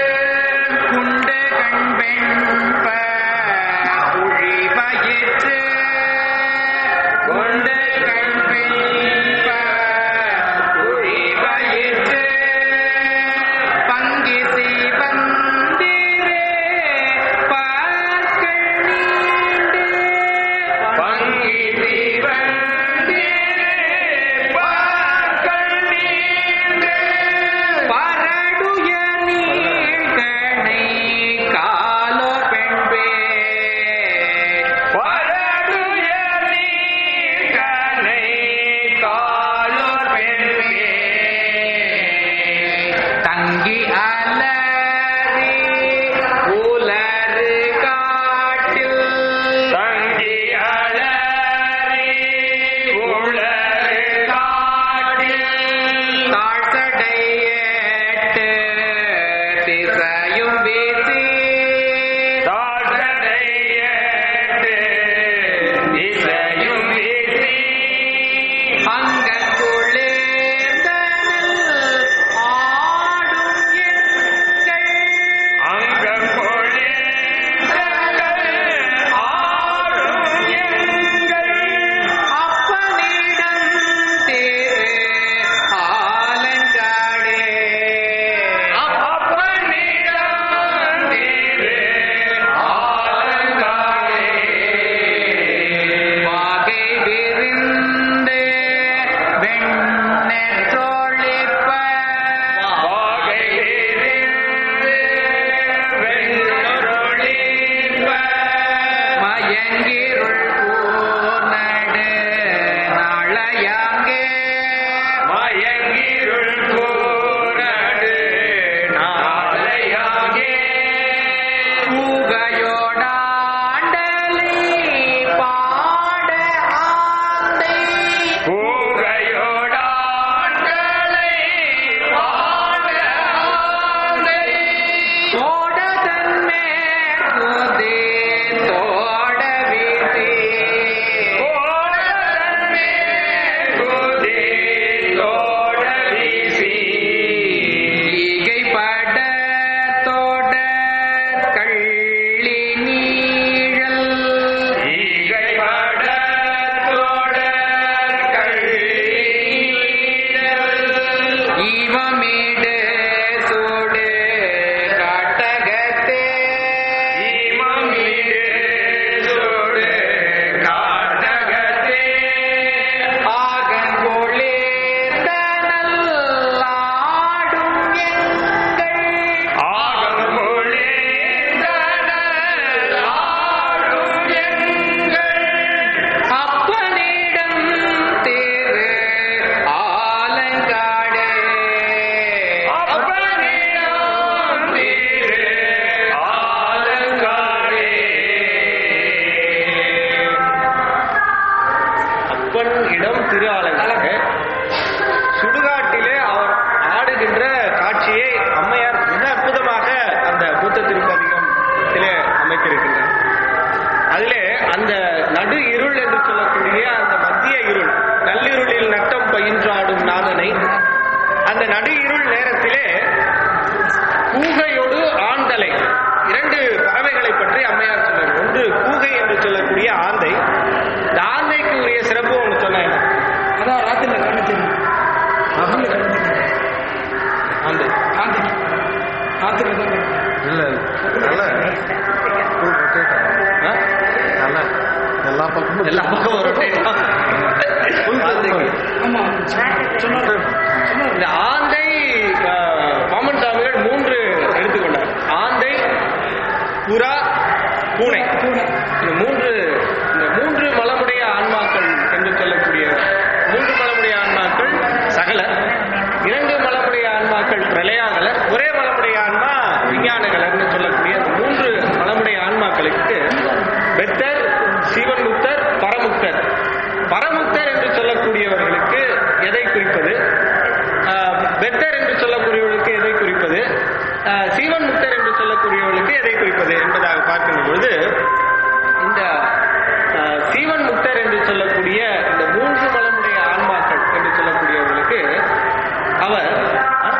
மூத்த திருப்பதிகத்திலே அமைத்திருக்கின்றனர் அதிலே அந்த நடு இருள் என்று சொல்லக்கூடிய அந்த மத்திய இருள் நள்ளிருளில் நட்டம் பயின்றாடும் நாதனை அந்த நடு இருள் நேரத்திலே கூகையோடு ஆண்டலை இரண்டு பறவைகளை பற்றி அம்மையார் சொன்னார் ஒன்று கூகை என்று சொல்லக்கூடிய ஆந்தை இந்த ஆந்தைக்கு உரிய சிறப்பு ஒன்று சொன்னேன் அதான் ராத்திரில கண்ணு தெரியும் பகல்ல கண்ணு தெரியும் ஆந்தை ஆந்தி ராத்திரில தான் கண்ணு. இல்ல நல்ல full rotate ஆகும். ஆ? நல்ல எல்லா பக்கமும் எல்லா பக்கம் rotate ஆகும். ஆந்தைக்கு. ஆமா சொன்னாரு சொன்னாரு இந்த ஆந்தை அஹ், பாமன் சாமிகள் மூன்று எடுத்துக்கொண்டார் ஆந்தை புறா பூனை பூனை இந்த மூன்று இந்த மூன்று மலமுடைய ஆன்மாக்கள் என்று சொல்லக்கூடிய மூன்று மலமுடைய ஆன்மாக்கள் சகல இரண்டு மலமுடைய ஆன்மாக்கள் பிரளயாகலர் ஒரே மலமுடைய ஆன்மா விஞ்ஞானகலர்னு சொல்லக்கூடிய அந்த மூன்று மலமுடைய ஆன்மாக்களுக்கு பெத்தர் சிவன்முக்தர் பரமுக்தர் பரமுக்தர் என்று சொல்லக்கூடியவர்களுக்கு எதை குறிப்பது ஆஹ், பெத்தர் என்று சொல்லக்கூடியவர்களுக்கு எதை குறிப்பது ஆஹ், சீவன் முக்தர் என்று சொல்லக்கூடியவர்களுக்கு எதை குறிப்பது என்பதாக பார்க்கின்ற பொழுது இந்த ஆஹ், சீவன் முக்தர் என்று சொல்லக்கூடிய இந்த மூன்று மலமுடைய ஆன்மாக்கள் என்று சொல்லக்கூடியவர்களுக்கு அவர் ஆ?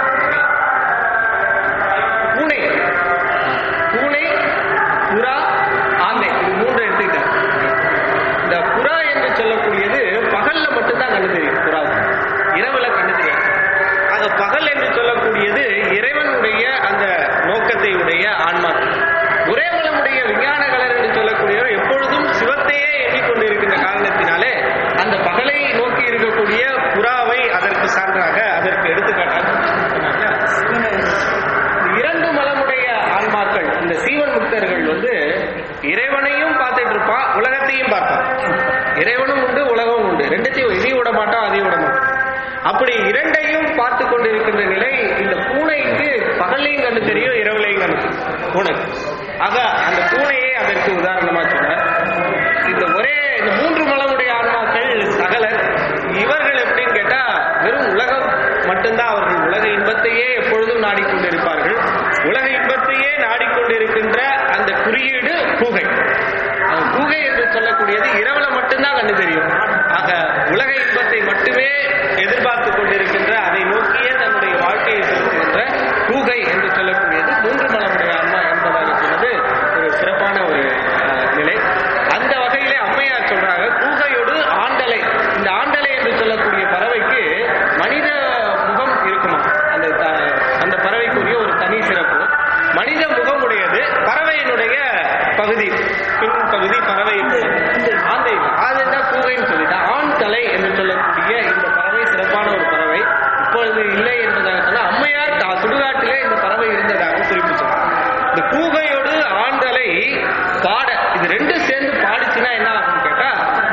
பூனை பூனை புறா ஆந்தை இது மூன்று எடுத்துக்கிட்டார் இந்த புறா என்று சொல்லக்கூடியது பகல்ல மட்டும்தான் கண்ணு தெரியும் புறாவுக்கு இரவுல கண்ணு தெரியாது ஆக பகல் என்று சொல்லக்கூடியது இறைவனுடைய அந்த நோக்கத்தை உடைய ஆன்மாக்கள் ஒரே மலமுடைய விஞ்ஞான கலர் என்று சொல்லக்கூடியவர் எப்பொழுதும் சிவத்தையே எண்ணிக்கொண்டிருக்கின்ற காரணத்தினாலே அந்த பகலை நோக்கி இருக்கக்கூடிய புறாவை அதற்கு சான்றாக அதற்கு எடுத்துக்காட்டாக சொன்னாங்க இந்த இரண்டு மலமுடைய ஆன்மாக்கள் இந்த சீவன் முக்தர்கள் வந்து இறைவனையும் பார்த்துட்டு இருப்பான் உலகத்தையும் பார்ப்பான் இறைவனும் உண்டு உலகம் உண்டு ரெண்டுத்தையும் இதையும் விட மாட்டான் அதையும் விட மாட்டான் அப்படி இரண்டையும் பார்த்து கொண்டிருக்கின்ற நிலை இந்த பூனைக்கு பகல்லையும் கண்டு தெரியும் இரவுலையும் கண்டு தெரியும் பூனைக்கு ஆக அந்த பூனையை அதற்கு உதாரணமா சொன்னார் இந்த ஒரே இந்த மூன்று மலமுடைய ஆன்மாக்கள் சகலர் இவர்கள் எப்படின்னு கேட்டா வெறும் உலகம் மட்டும்தான் அவர்கள் உலக இன்பத்தையே எப்பொழுதும் நாடிக்கொண்டிருப்பார்கள் உலக இன்பத்தையே நாடிக்கொண்டிருக்கின்ற அந்த குறியீடு கூகை அந்த கூகை என்று சொல்லக்கூடியது இரவுல மட்டும்தான் கண்டு தெரியும் ஆக உலக இன்பத்தை மட்டுமே எதிர்பார்த்து கொண்டிருக்கின்ற அதை நோக்கியே தன்னுடைய வாழ்க்கையை செலுத்துகின்ற கூகை என்று சொல்லக்கூடியது மூன்று மலமுடைய ஆன்மா என்பதாக சொன்னது ஒரு சிறப்பான ஒரு அஹ், நிலை அந்த வகையிலே அம்மையார் சொல்றாங்க கூகையோடு ஆண்டலை இந்த ஆண்டலை என்று சொல்லக்கூடிய பறவைக்கு மனித முகம் இருக்குமா அந்த த- அந்த பறவைக்குரிய ஒரு தனி சிறப்பு மனித முகம் உடையது பறவையினுடைய பகுதி பின் பகுதி பறவை ஆந்தை ஆந்தைன்னா கூகைன்னு சொல்லிட்டா ஆண் தலை என்று சொல்லக்கூடிய இந்த பறவை சிறப்பான ஒரு பறவை இப்பொழுது இல்லை என்பதாக சொன்னா அம்மையார் தா- சுடுகாட்டிலே இந்த பறவை இருந்ததாக குறிப்பிட்டார் இந்த கூகையோடு ஆண்டலை பாட இது ரெண்டும் சேர்ந்து பாடிச்சுன்னா என்ன ஆகும்னு கேட்டா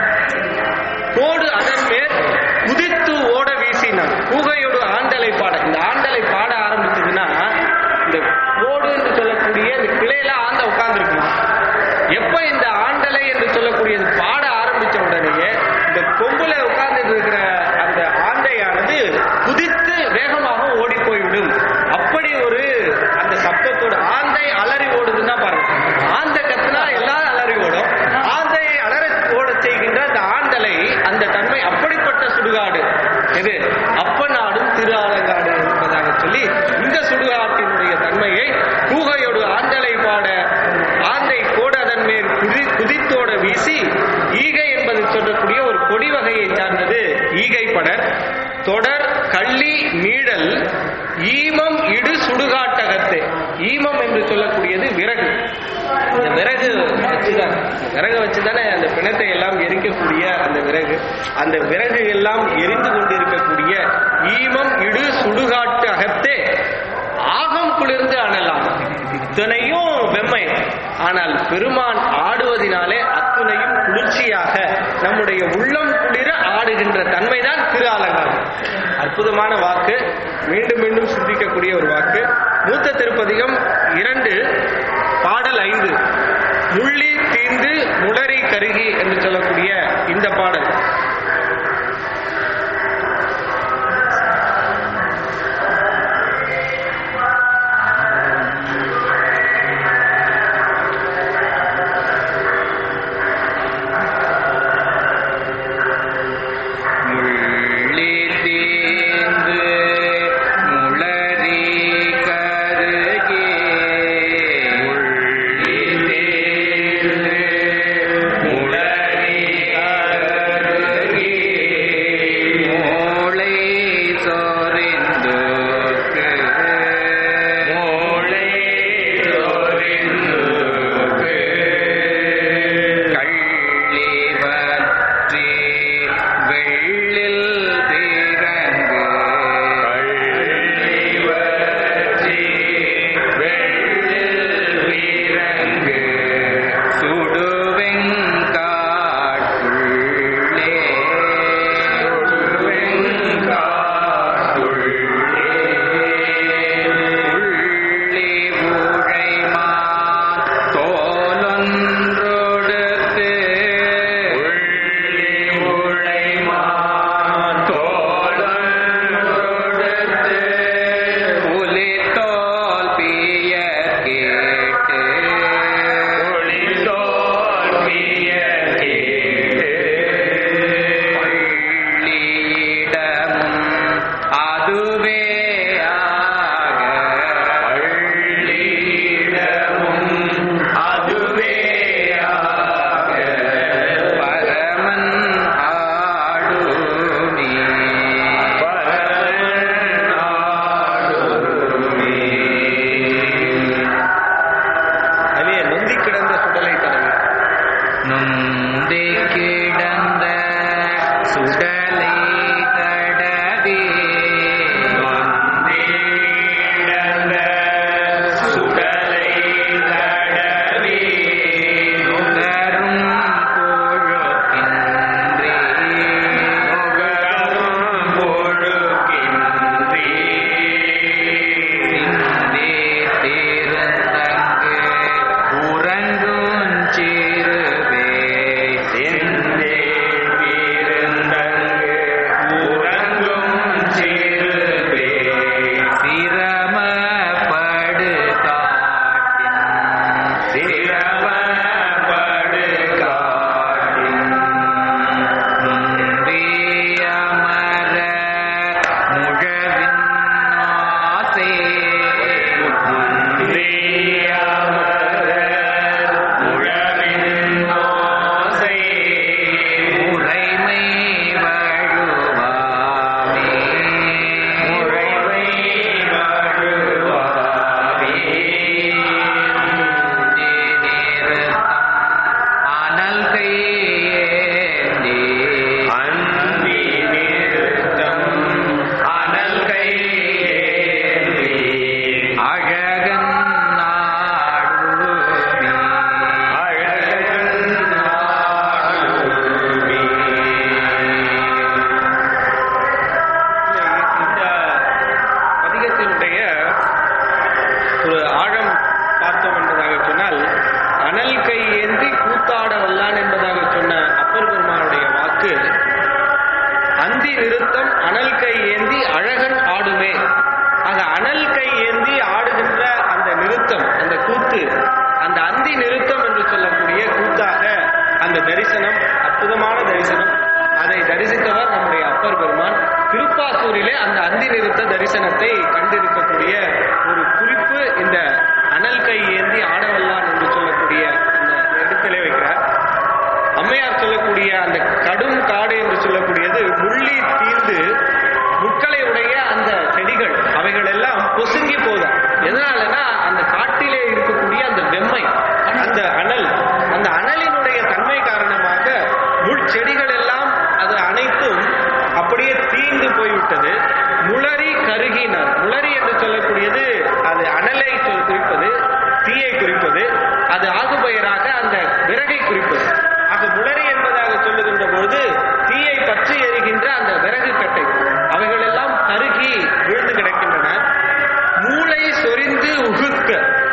கோடு அதன் மேல் குதித்து ஓட வீசினார் கூகையோடு ஆண்டலை பாட இந்த ஆண்டலை பாட ஆரம்பிச்சதுன்னா இந்த கோடு என்று சொல்லக்கூடிய இந்த கிளையில ஆந்த உட்கார்ந்துருக்குமா எப்ப இந்த ஆண்டலை என்று சொல்லக்கூடியது பாட ஆரம்பிச்ச உடனேயே இந்த கொம்புல உட்கார்ந்துட்டு இருக்கிற அந்த ஆந்தையானது குதித்து வேகமாக ஓடி போய்விடும் அப்படி ஒரு அந்த சப்தத்தோடு ஆந்தை அலறி ஓடுதுன்னா பாருங்க ஆந்தை கத்துனா எல்லாரும் அலறி ஓடும் ஆந்தையை அலற ஓட செய்கின்ற அந்த ஆண்டலை அந்த தன்மை அப்படிப்பட்ட சுடுகாடு எது அப்பநாடும் திரு ஆலங்காடு என்பதாக சொல்லி இந்த சுடுகாட்டினுடைய தன்மையை கூகையோடு ஆண்டலை பாட ஆந்தை கோட அதன் மேல் குதி குதித்தோட வீசி ஈகை என்பது சொல்லக்கூடிய ஒரு கொடி வகையை சார்ந்தது ஈகை படர் தொடர் கள்ளி நீழல் ஈமம் இடு சுடுகாட்டகத்தே ஈமம் என்று சொல்லக்கூடியது விறகு இந்த விறகு வச்சுதான் விறகு வச்சுதானே அந்த பிணத்தை எல்லாம் எரிக்கக்கூடிய அந்த விறகு அந்த விறகு எல்லாம் எரிந்து கொண்டிருக்கக்கூடிய ஈமம் இடு சுடுகாட்டு அகத்தே ஆகம் குளிர்ந்து அனலாம் இத்தனையும் வெம்மை ஆனால் பெருமான் ஆடுவதினாலே அத்துணையும் குளிர்ச்சியாக நம்முடைய உள்ளம் குளிர ஆடுகின்ற தன்மைதான் திரு ஆலங்காடு அற்புதமான வாக்கு மீண்டும் மீண்டும் சிந்திக்கக்கூடிய ஒரு வாக்கு மூத்த திருப்பதிகம் இரண்டு பாடல் ஐந்து முள்ளி தீந்து முளரி கருகி என்று சொல்லக்கூடிய இந்த பாடல் நொந்தே கிடந்த சுடலை கடவே நொந்தே கிடந்த சுடலை கடவே நுகரும் பொழுக்கின்றே நுகரும் பொழுக்கின்றே சிந்தே தேர்ந்தங்கு உறங்கும் சிறுவே சிந்தே தேர்ந்தங்கு உறங்கும் சிறுவே சிரமப்படு காட்டின் சிரமப்படு காட்டின் முன்பே அமர முழவின் ஆசை முன்பே அமர முழவின் ஆசை முறைமை வழுவாமே முறைமை வழுவாமே அனல் கையேந்தி அன்பி நிறுத்தம் அனல் கையேந்தி அழகன் நாடுமே அழகன் நாடுமே இந்த பதிகத்தினுடைய ஒரு ஆழம் பார்த்தோம் என்பதாக சொன்னால் அனல் கை ஏந்தி கூத்தாட வல்லான் என்பதாக சொன்ன அப்பர் பெருமானுடைய வாக்கு அந்தி நிறுத்தம் அனல் கை ஏந்தி அழகன் ஆடுமே ஆக அனல் கை ஏந்தி ஆடுகின்ற அந்த நிறுத்தம் அந்த கூத்து அந்த அந்தி நிறுத்தம் என்று சொல்லக்கூடிய கூத்தாக அந்த தரிசனம் அற்புதமான தரிசனம் அதை தரிசித்தவர் நம்முடைய அப்பர் பெருமான் திருப்பாசூரிலே அந்த அந்தி நிறுத்த தரிசனத்தை கண்டிருக்கக்கூடிய ஒரு குறிப்பு இந்த அனல் கை ஏந்தி ஆடவல்லான் என்று சொல்லக்கூடிய அந்த இடத்திலே வைக்கிறார் அம்மையார் சொல்லக்கூடிய அந்த கடும் காடு என்று சொல்லக்கூடியது முள்ளி தீர்ந்து முட்களை உடைய அந்த செடிகள் அவைகள் எல்லாம் பொசுங்கி போதும் எதனாலனா அந்த காட்டிலே இருக்கக்கூடிய அந்த வெம்மை அந்த அனல் அந்த அனலினுடைய தன்மை காரணமாக முட்செடிகள் எல்லாம் அது அனைத்தும் அப்படியே தீந்து போய்விட்டது முளரி கருகினார் முளரி என்று சொல்லக்கூடியது அது அனலை சொல் குறிப்பது தீயை குறிப்பது அது ஆகுபெயராக அந்த விறகை குறிப்பது ஆக முளரி என்பதாக சொல்லுகின்ற பொழுது தீயை பற்றி எரிகின்ற அந்த விறகு கட்டை அவைகள் எல்லாம் கருகி விழுந்து கிடக்கின்றன மூளை சொரிந்து உகுக்க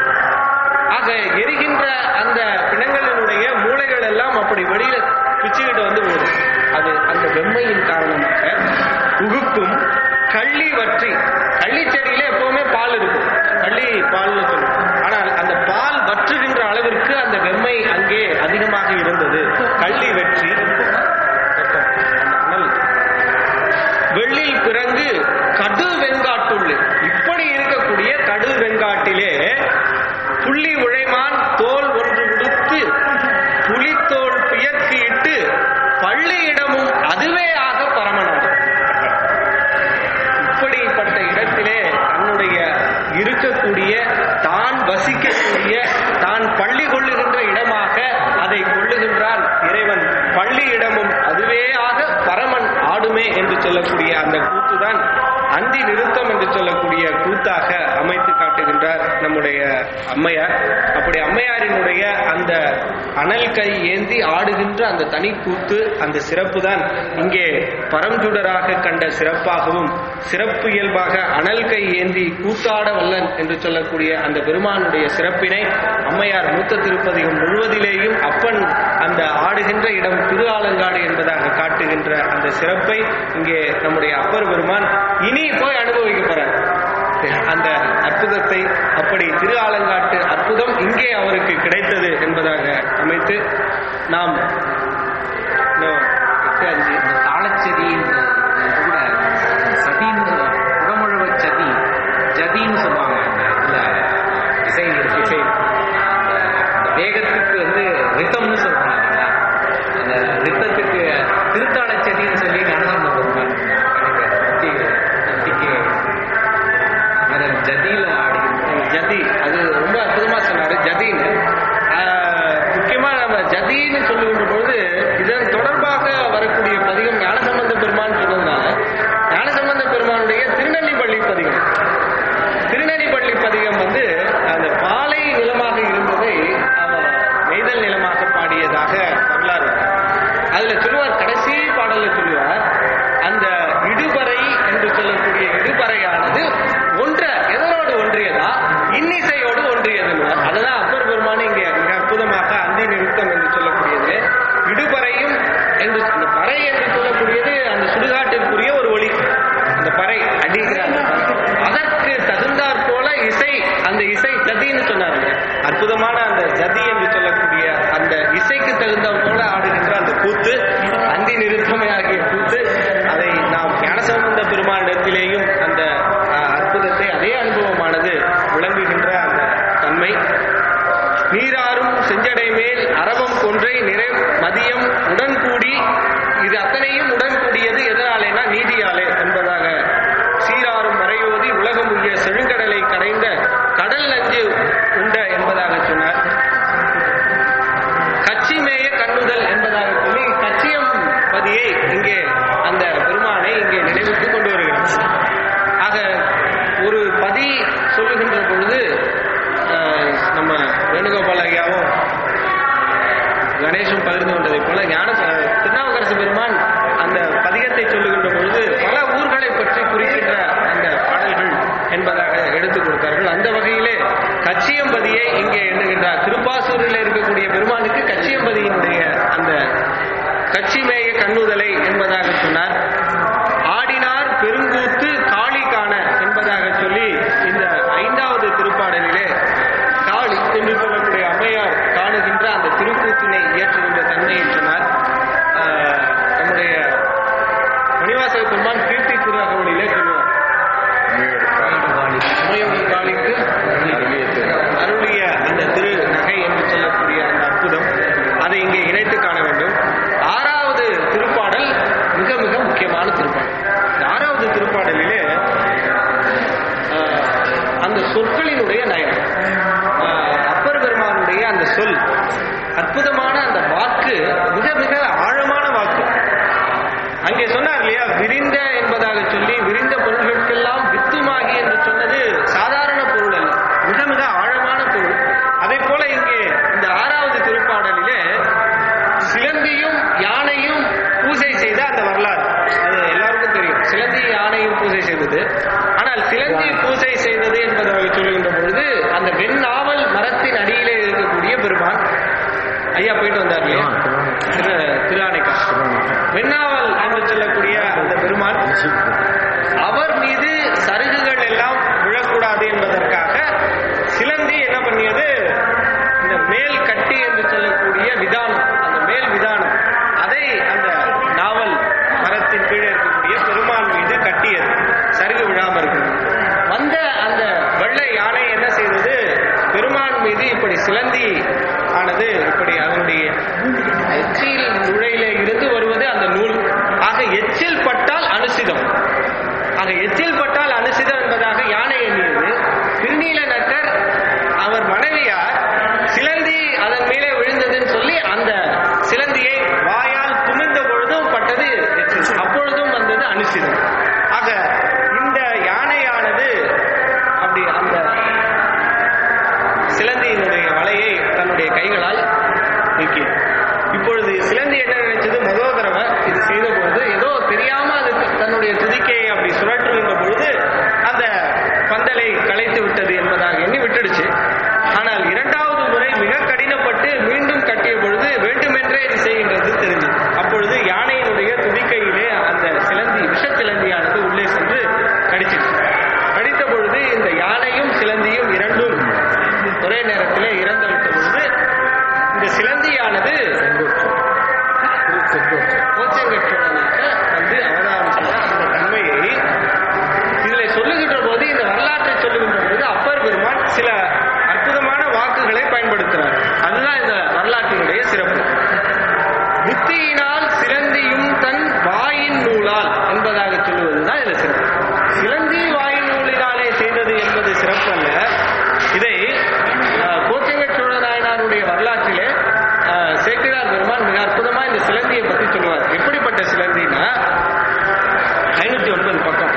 ஆக எரிகின்ற அந்த பிணங்களினுடைய மூளைகள் எல்லாம் அப்படி வெளியில பிச்சுக்கிட்டு வந்து விழுது அது அந்த வெம்மையின் காரணமாக உகுக்கும் கள்ளி வற்றி கள்ளி செடியில எப்பவுமே பால் இருக்கும் கள்ளி பால்னு சொல்லுவோம் ஆனால் அந்த பால் வற்றுகின்ற அளவிற்கு அந்த வெம்மை அங்கே அதிகமாக இருந்தது கள்ளி வெற்றி அந்த அனல் வெள்ளில் பிறங்கு கடு வெண்காட்டுள்ளு இப்படி இருக்கக்கூடிய கடு வெண்காட்டிலே புள்ளி உழைமான் தோல் ஒன்று உடுத்து புலித்தோல் பியர்க்கு இட்டு பள்ளியிடமும் அதுவே ஆக பரமனாடு இப்படிப்பட்ட இடத்திலே தன்னுடைய இருக்கக்கூடிய தான் வசிக்கக்கூடிய தான் பள்ளி கொள்ளுகின்ற இடமாக அதை கொள்ளுகின்றான் இறைவன் பள்ளி இடமும் அதுவே ஆக பரமன் ஆடுமே என்று சொல்லக்கூடிய அந்த கூத்துதான் அந்தி நிறுத்தம் என்று சொல்லக்கூடிய கூத்தாக அமைத்து காட்டுகின்றார் நம்முடைய அம்மையார் அப்படி அம்மையாரினுடைய அந்த அனல் கை ஏந்தி ஆடுகின்ற அந்த தனி கூத்து அந்த சிறப்பு தான் இங்கே பரஞ்சுடராக கண்ட சிறப்பாகவும் சிறப்பு இயல்பாக அனல் கை ஏந்தி கூத்தாட வல்லன் என்று சொல்லக்கூடிய அந்த பெருமானுடைய சிறப்பினை அம்மையார் மூத்த திருப்பதிகம் முழுவதிலேயும் அப்பன் அந்த ஆடுகின்ற இடம் திரு ஆலங்காடு என்பதாக காட்டுகின்ற அந்த சிறப்பை இங்கே நம்முடைய அப்பர் பெருமான் இனி போய் அனுபவிக்க போறார் அந்த அற்புதத்தை அப்படி திரு ஆலங்காட்டு அற்புதம் இங்கே அவருக்கு கிடைத்தது என்பதாக அமைத்து நாம் இன்னும் எட்டு அஞ்சு இந்த தாளச்சதின்னு கூட சதின்னு புறமுழுவ சதி ஜதின்னு சொல்லுவாங்க அந்த இதுல இசை இருக்கு இசை. அந்த அந்த வேகத்துக்கு வந்து ரித்தம்னு சொல்றாங்க இல்லைங்களா? அந்த ரித்தத்துக்கு திருத்தாளச்சதின்னு சொல்லி ஞானசம்பந்த பெருமாள் கணக்கு நத்திக்கு அதை ஜதியில ஆடுகின்ற ஜதி அது ரொம்ப அற்புதமா சொன்னாரு ஜதின்னு ஆஹ், முக்கியமா நம்ம ஜதின்னு சொல்லுகின்ற ஜதி என்று சொல்லக்கூடிய அந்த இசைக்கு தகுந்த போல ஆடுகின்ற அந்த கூத்து அந்தி நிறுத்தமே ஆகிய கூத்து அதை நாம் ஞானசம்பந்த பெருமானிடத்திலேயும் அந்த அஹ், அற்புதத்தை அதே அனுபவமானது விளங்குகின்ற அந்த தன்மை நீராறும் செஞ்சடை மேல் அரவம் கொன்றை நிறை மதியம் உடன்கூடி இது அத்தனையும் உடன்கூடியது எதனாலேனா நீதியாலே என்பதாக சீராறும் மறையோதி உலகம் உய்ய செழுங்கடலை கடைந்த கடல் நஞ்சு உண்ட என்பதாக சொன்னார் கச்சிமேய கண்ணுதல் என்பதாக சொல்லி கச்சியம் பதியை இங்கே அந்த பெருமானை இங்கே நினைவுக்கு கொண்டு வருகிறார் ஆக ஒரு பதி சொல்லுகின்ற பொழுது அஹ், நம்ம வேணுகோபால் ஐயாவும் கணேசும் பகிர்ந்து கொண்டதைப் போல ஞான திருநாவுக்கரசு பெருமான் அந்த பதிகத்தை சொல்லுகின்ற பொழுது பல ஊர்களை பற்றி குறிக்கின்ற அந்த பாடல்கள் என்பதாக எடுத்துக் கொடுத்தார்கள் அந்த வகையிலே கச்சியம்பதியை இங்கே எண்ணுகின்றார் திருப்பாசூரில் இருக்கக்கூடிய பெருமானுக்கு கச்சியம்பதியினுடைய அந்த கச்சிமேய கண்ணுதலை என்பதாக சொன்னார் ஆடினார் பெருங்கூத்து காளி காண என்பதாக சொல்லி இந்த ஐந்தாவது திருப்பாடலிலே காளி என்று சொல்லக்கூடிய அம்மையார் காணுகின்ற அந்த திருக்கூத்தினை இயற்றுகின்ற தன்மையை சொன்னார் ஆஹ், நம்முடைய மணிவாசக பெருமான் கீர்த்தி திருநகவலிலே சொல்லுவார் உமையோடு காளிக்கு அருளிய அந்த திரு நகை என்று சொல்லக்கூடிய அந்த அற்புதம் அதை இங்கே இணைத்து காண வேண்டும் ஆறாவது திருப்பாடல் மிக மிக முக்கியமான திருப்பாடல் இந்த ஆறாவது திருப்பாடலிலே ஆஹ், அந்த சொற்களினுடைய நயம் ஆஹ், அப்பர் பெருமானுடைய அந்த சொல் அற்புதமான அந்த வாக்கு மிக மிக ஆழமான வாக்கு அங்கே சொன்னார் இல்லையா விரிந்த என்பதாக சொல்லி விரிந்த பொருள்களுக்கெல்லாம் வித்துமாகி என்று சொன்னது சாதாரண பொருள் அல்ல மிக மிக ஆழமான பொருள் அதே போல இங்கே இந்த ஆறாவது திருப்பாடலிலே சிலந்தியும் யானையும் பூஜை செய்த அந்த வரலாறு அது எல்லாருக்கும் தெரியும் சிலந்தி யானையும் பூஜை செய்தது ஆனால் சிலந்தி பூஜை செய்தது என்பதாக சொல்லுகின்ற பொழுது அந்த வெண்ணாவல் மரத்தின் அடியிலே இருக்கக்கூடிய பெருமான் ஐயா போயிட்டு வந்தார் இல்லையா திரு திருஆனைக்கா வெண்ணாவல் என்று சொல்லக்கூடிய அந்த பெருமான் அவர் மீது சருகுகள் எல்லாம் விழக்கூடாது என்பதற்காக சிலந்தி என்ன பண்ணியது இந்த மேல் கட்டி என்று சொல்லக்கூடிய விதானம் அந்த மேல் விதானம் அதை அந்த நாவல் மரத்தின் கீழே இருக்கக்கூடிய பெருமான் மீது கட்டியது சருகு விழாம இருக்கிறது வந்த அந்த வெள்ளை யானை என்ன செய்தது பெருமான் மீது இப்படி சிலந்தி ஆனது இப்படி அதனுடைய எச்சில் நுழையிலே இருந்து வருவது அந்த நூல் ஆக எச்சில் பட்டால் அனுசிதம் ஆக எச்சில் பட்டால் அனுசிதம் என்பதாக யானை எண்ணியது திருநீல நக்கர் அவர் மனைவியார் சிலந்தி அதன் மேலே விழுந்ததுன்னு சொல்லி அந்த சிலந்தியை வாயால் துமிழ்ந்த பொழுதும் பட்டது எச்சில் அப்பொழுதும் வந்தது அனுசிதம் ஆக இந்த யானையானது அப்படி அந்த சிலந்தியினுடைய வலையை தன்னுடைய கைகளால் நீக்கியது இப்பொழுது சிலந்தி என்ன நினைச்சது முதல் தடவை இது செய்த பொழுது ஏதோ தெரியாம அது தன்னுடைய துதிக்கையை அப்படி சுழற்றுகின்ற பொழுது அந்த பந்தலை கலைத்து விட்டது என்பதாக எண்ணி விட்டுடுச்சு ஆனால் இரண்டாவது முறை மிக கடினப்பட்டு மீண்டும் கட்டிய பொழுது வேண்டுமென்றே இது செய்கின்றது தெரிஞ்சது அப்பொழுது யானையினுடைய துதிக்கையிலே அந்த சிலந்தி விஷ சிலந்தியானது உள்ளே சென்று கடிச்சிச்சு கடித்த பொழுது இந்த யானையும் சிலந்தியும் இரண்டும் ஒரே நேரத்திலே இறந்து விட்ட பொழுது இந்த சிலந்தியானது கோச்சங்கற்றவனாக வந்து அவதாரம் செய்த அந்த தன்மையை இதில் சொல்லுகின்ற போது இந்த வரலாற்றை சொல்லுகின்ற போது அப்பர் பெருமான் சில அற்புதமான வாக்குகளை பயன்படுத்துகிறார் அதுதான் இந்த வரலாற்றினுடைய சிறப்பு புத்தியினால் சிலந்தியும் தன் வாயின் நூலால் என்பதாக சொல்லுவதுதான் இதுல சிறப்பு சிலந்தி வாயின் நூலினாலே செய்தது என்பது சிறப்பு அல்ல இதை அஹ், கோச்சங்க சோழ நாயனாருடைய வரலாற்றிலே அஹ், சேக்கிழார் பெருமான் மிக அற்புதமா இந்த சிலந்தியை பத்தி சொல்லுவார் எப்படிப்பட்ட சிலந்தினா ஐநூத்தி ஒன்பது பக்கம்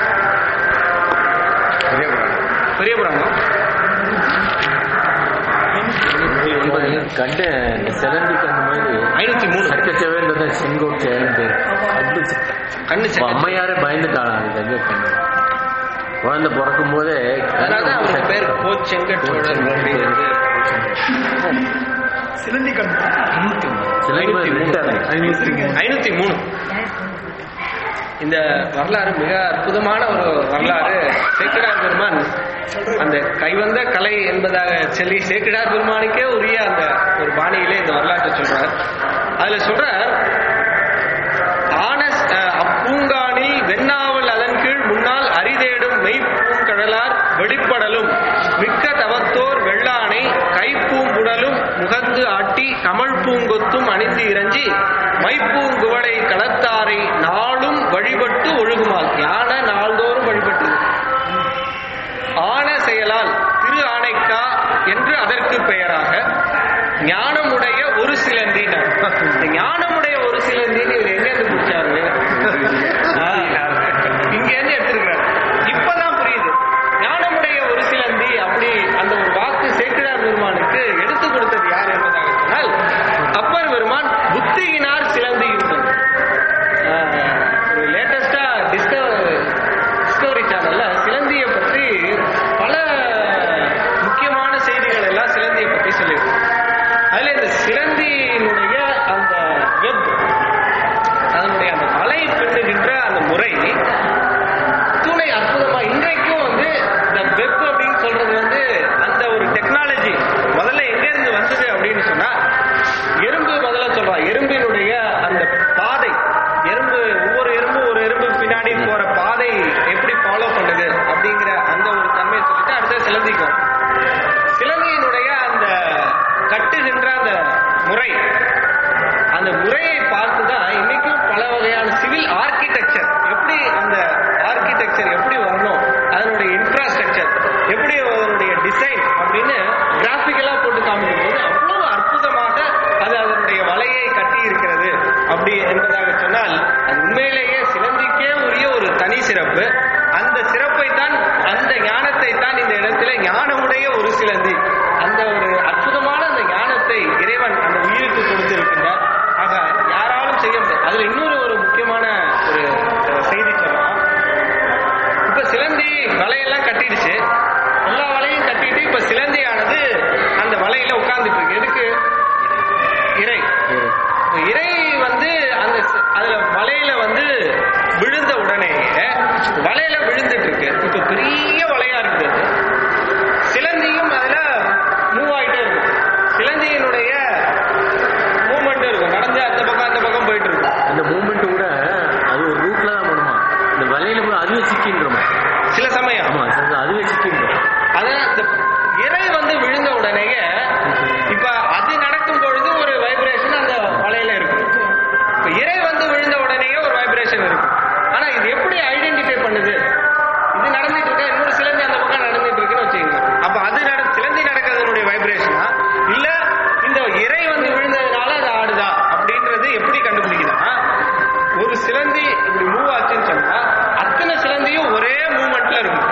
பெரிய புராணம் கண்டு சிலந்திக்கு அந்த மாதிரி ஐநூத்தி மூணு சட்டச்சவே இருந்தது செங்கோட்டை அப்படி கண்ணு அப்ப செக்க அம்மையாரே பயந்துட்டாளாம் அது கங்கை கண்ணு குழந்தை பிறக்கும் போதே அதனாலதான் அவருக்கு பேர் கோச்செங்கச்சோழர் அப்படிங்கிறது சிலந்தி கண்ணு சிலந்தி மாதிரி ஐநூத்தி மூட்டை. ஐநூத்தி மூணு இந்த வரலாறு மிக அற்புதமான ஒரு வரலாறு சேக்கிடார் பெருமான் அந்த கைவந்த கலை என்பதாக சொல்லி சேக்கிடார் பெருமானுக்கே உரிய அந்த ஒரு பாணியிலே இந்த வரலாற்றை சொல்றார் அதுல சொல்றார் ஆன அஹ், அப்பூங்கானில் வெண்ணாவல் அதன் கீழ் முன்னால் அரிதேடும் மெய்ப்பூங்கடலார் வெளிப்படலும் மிக்க தவத்தோர் வெள்ளானை கைப்பூங்குடலும் முகந்து ஆட்டி கமல் பூங்கொத்தும் அணிந்து இறஞ்சி மைப்பூங்குவடை களத்தாரை நாளும் வழிபட்டு ஒழுகுமால் யானை நாள்தோறும் வழிபட்டு ஆன செயலால் திரு ஆணைக்கா என்று அதற்கு பெயராக ஞானமுடைய ஒரு சிலந்தினர் இந்த ஞானமுடைய ஒரு சிலந்தின்னு இவர் எங்க இருந்து பிடிச்சாரு ஆ, இங்க இருந்து எடுத்திருக்கிறார் இப்பதான் புரியுது ஞானமுடைய ஒரு சிலந்தி அப்படி அந்த ஒரு வாக்கு சேக்கிழார் பெருமானுக்கு எடுத்து கொடுத்தது யார் என்பதாக சொன்னால் அப்பர் பெருமான் புத்தியினார் சிலந்தியும் ஒரு லேட்டஸ்டா டிஸ்கவர் டிஸ்கவரி சேனல்ல சிலந்தியை பற்றி பல முக்கியமான செய்திகள் எல்லாம் சிலந்தியை பற்றி சொல்லியிருக்கு அதுல இந்த சிலந்தியினுடைய அந்த வெப் அதனுடைய அந்த வலை பின்னுகின்ற அந்த முறை துணை அற்புதமா இன்றைக்கும் வந்து இந்த வெப் அப்படின்னு சொல்றது வந்து அந்த ஒரு டெக்னாலஜி முதல்ல எங்க இருந்து வந்தது அப்படின்னு சொன்னா எறும்பு முதல்ல சொல்றா எறும்பினுடைய அந்த பாதை எறும்பு ஒவ்வொரு எறும்பு ஒரு எறும்பு பின்னாடி போற பாதை எப்படி ஃபாலோ பண்ணுது அப்படிங்கிற அந்த ஒரு தன்மையை சொல்லிட்டு அடுத்த சிலந்திக்கும் சிலந்தியினுடைய அந்த கட்டுகின்ற அந்த முறை அந்த முறையை பார்த்து தான் இன்னைக்கும் பல வகையான சிவில் ஆர்கிடெக்சர் எப்படி அந்த ஆர்கிடெக்சர் எப்படி வரணும் அதனுடைய இன்ஃப்ராஸ்ட்ரக்சர் எப்படி அதனுடைய டிசைன் அப்படின்னு கிராஃபிக்கலா போட்டு காமிக்கும் போது அவ்வளவு அற்புதமாக அது அதனுடைய வலையை கட்டி இருக்கிறது அப்படி என்பதாக சொன்னால் அது உண்மையிலேயே சிலந்திக்கே உரிய ஒரு தனி சிறப்பு அந்த சிறப்பை தான் அந்த ஞானத்தை தான் இந்த இடத்துல ஞானமுடைய ஒரு சிலந்தி அந்த ஒரு அற்புதமான அந்த ஞானத்தை இறைவன் அந்த உயிருக்கு கொடுத்திருக்கின்றார் ஆக யாராலும் செய்ய முடியாது அதுல இன்னொரு ஒரு முக்கியமான ஒரு அஹ், செய்தி சொல்லலாம் இப்ப சிலந்தி வலையெல்லாம் கட்டிடுச்சு எல்லா வலையும் கட்டிட்டு இப்ப சிலந்தியானது அந்த வலையில உட்கார்ந்துட்டு இருக்கு எதுக்கு இறை இப்ப இறை வந்து அந்த சி- அதுல வலையில வந்து விழுந்த உடனேயே வலையில விழுந்துட்டு இருக்கு இப்ப பெரிய வலையா இருக்குது அது. சிலந்தியும் அதுல மூவ் ஆயிட்டே இருக்கும் சிலந்தியினுடைய மூமெண்ட் இருக்கும் நடந்து அந்த பக்கம் அந்த பக்கம் போயிட்டு இருக்கும் அந்த மூமெண்ட் கூட அது ஒரு ரூட்ல தான் பண்ணுமா இந்த வலையில கூட அதுவே சிக்கின்றோமா சில சமயம் ஆமா அது- அதுவே சிக்கின்றோம் அதான் இந்த இறை வந்து விழுந்த உடனேயே இப்ப அது நடக்கும் பொழுது ஒரு வைப்ரேஷன் அந்த வலையில இருக்கும் இப்ப இறை வந்து விழுந்த உடனேயே ஒரு வைப்ரேஷன் இருக்கும் ஆனா இது எப்படி ஐடென்டிஃபை பண்ணுது இது நடந்துட்டு இருக்கா இன்னொரு சிலந்தி அந்த பக்கம் நடந்துட்டு இருக்குன்னு வச்சுக்கோங்க அப்ப அது நட சிலந்தி நடக்கிறதுனுடைய வைப்ரேஷனா இல்ல இந்த இறை வந்து விழுந்ததுனால அது ஆடுதா அப்படின்றது எப்படி கண்டுபிடிக்குதுன்னா ஒரு சிலந்தி இப்படி மூவ் ஆச்சுன்னு சொன்னா அத்தனை சிலந்தியும் ஒரே மூமெண்ட்ல இருக்கும்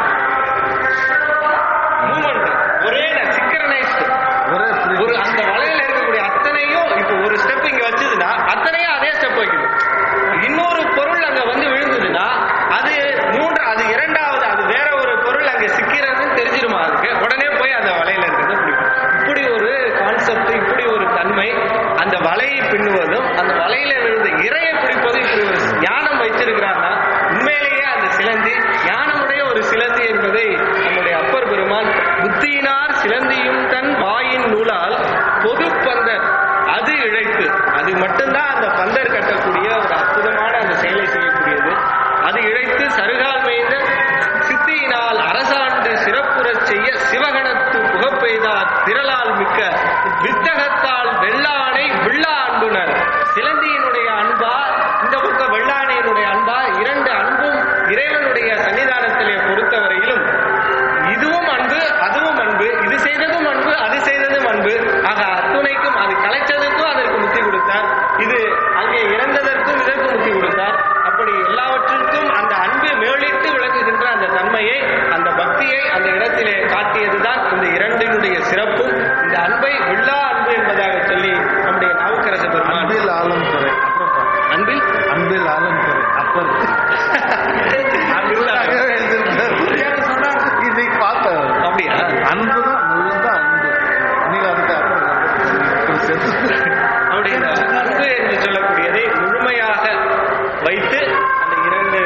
மூமெண்ட் ஒரே சிக்கரனைஸ்டு ஒரே ஒரு அந்த வலையில இருக்கக்கூடிய அத்தனையும் இப்போ ஒரு ஸ்டெப் இங்க வச்சதுன்னா அத்தனையும் அதே ஸ்டெப் வைக்குது இன்னொரு பொருள் அங்க வந்து விழுந்ததுன்னா அது மூன்று அது இரண்டாவது அது வேற ஒரு பொருள் அங்க சிக்கிறதுன்னு தெரிஞ்சிருமா அதுக்கு உடனே போய் அந்த வலையில இருக்கிறது பிடிக்கும் இப்படி ஒரு கான்செப்ட் இப்படி ஒரு தன்மை அந்த வலையை பின்னுவதும் அந்த வலையில விழுந்த இரையை பிடிப்பதும் இப்படி ஒரு ஞானம் வைத்திருக்கிறார்னா உண்மையிலேயே அந்த சிலந்தி ஞானமுடைய ஒரு சிலந்தி என்பதை நம்முடைய அப்பர் பெருமான் புத்தியினார் சிலந்தியும் தன் வாயின் நூலால் பொது பந்தர் அது இழைத்து அது மட்டும்தான் அந்த பந்தர் கட்டக்கூடிய ஒரு அற்புதமான அந்த செயலை செய்யக்கூடியது அது இழைத்து சருகால் மேய்ந்த சித்தியினால் அரசாண்டு சிறப்புறச் செய்ய சிவகணத்து புகப்பெய்தார் திரளால் மிக்க வித்தகத்தால் வெள்ளானை வில்லா அன்புனர் சிலந்தியினுடைய அன்பா இந்த பக்கம் வெள்ளானையினுடைய அன்பா இரண்டு அன்பும் இறைவனுடைய சன்னிதானத்திலே பொறுத்தவரையிலும் இதுவும் அன்பு அதுவும் அன்பு இது செய்ததும் அன்பு அது செய்ததும் அன்பு ஆக அத்துணைக்கும் அது கலைச்சதுக்கும் அதற்கு முத்தி கொடுத்தார் இது அங்கே இறந்ததற்கும் இதற்கு முத்தி கொடுத்தார் அப்படி எல்லாவற்றிற்கும் அந்த அன்பு மேலிட்டு விளங்குகின்ற அந்த தன்மையை அந்த பக்தியை அந்த இடத்திலே காட்டியதுதான் இந்த இரண்டினுடைய சிறப்பும் இந்த அன்பை வில்லா அன்பு என்பதாக சொல்லி நம்முடைய நாவுக்கரச பெருமான் அன்பில் ஆளும் துறை அப்புறம் அன்பில் அன்பில் ஆளும் துறை அப்பர் அன்பில் அழகா எழுதியிருக்காரு. இன்னைக்கு பார்த்தேன் அப்படியா அன்பு தான் முழுந்த அன்பு இன்னைக்கு அதுக்கு அப்புறம் சேர்த்து அப்படி இந்த அன்பு என்று சொல்லக்கூடியதை முழுமையாக வைத்து அந்த இரண்டு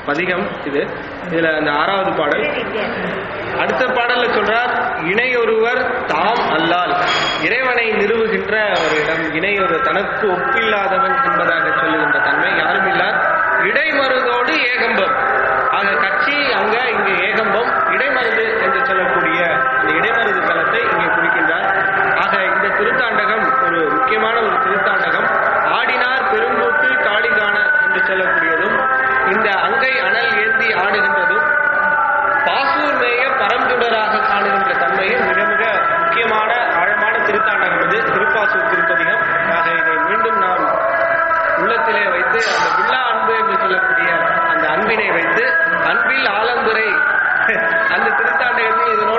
பதிகம் இது இதுல அந்த ஆறாவது பாடல் அடுத்த பாடல்ல சொல்றார் இணையொருவர் தாம் அல்லால் இறைவனை நிறுவுகின்ற ஒரு இடம் இணையொரு தனக்கு ஒப்பில்லாதவன் என்பதாக சொல்லுகின்ற தன்மை யாரும் இல்லார் இடைமருதோடு ஏகம்பம் ஆக கட்சி அங்க இங்கு ஏகம்பம் இடைமருது என்று சொல்லக்கூடிய அந்த இடைமருது தலத்தை இங்கே குறிக்கின்றார் ஆக இந்த திருத்தாண்டகம் ஒரு முக்கியமான ஒரு திருத்தாண்டகம் ஆடினார் பெருங்கூட்டு காளிகான என்று சொல்லக்கூடியதும் இந்த அங்கை அனல் ஏந்தி ஆடுகின்றதும் பாசூர் மேய பரந்துடராக காணுகின்ற தன்மையும் மிக மிக முக்கியமான ஆழமான திருத்தாண்டகம் இது திருப்பாசூர் திருப்பதிகம் ஆக இதை மீண்டும் நாம் உள்ளத்திலே வைத்து அந்த வில்லா அன்பு என்று சொல்லக்கூடிய அந்த அன்பினை வைத்து அன்பில் ஆலந்துரை அந்த திருத்தாண்டகத்தை இதனோடு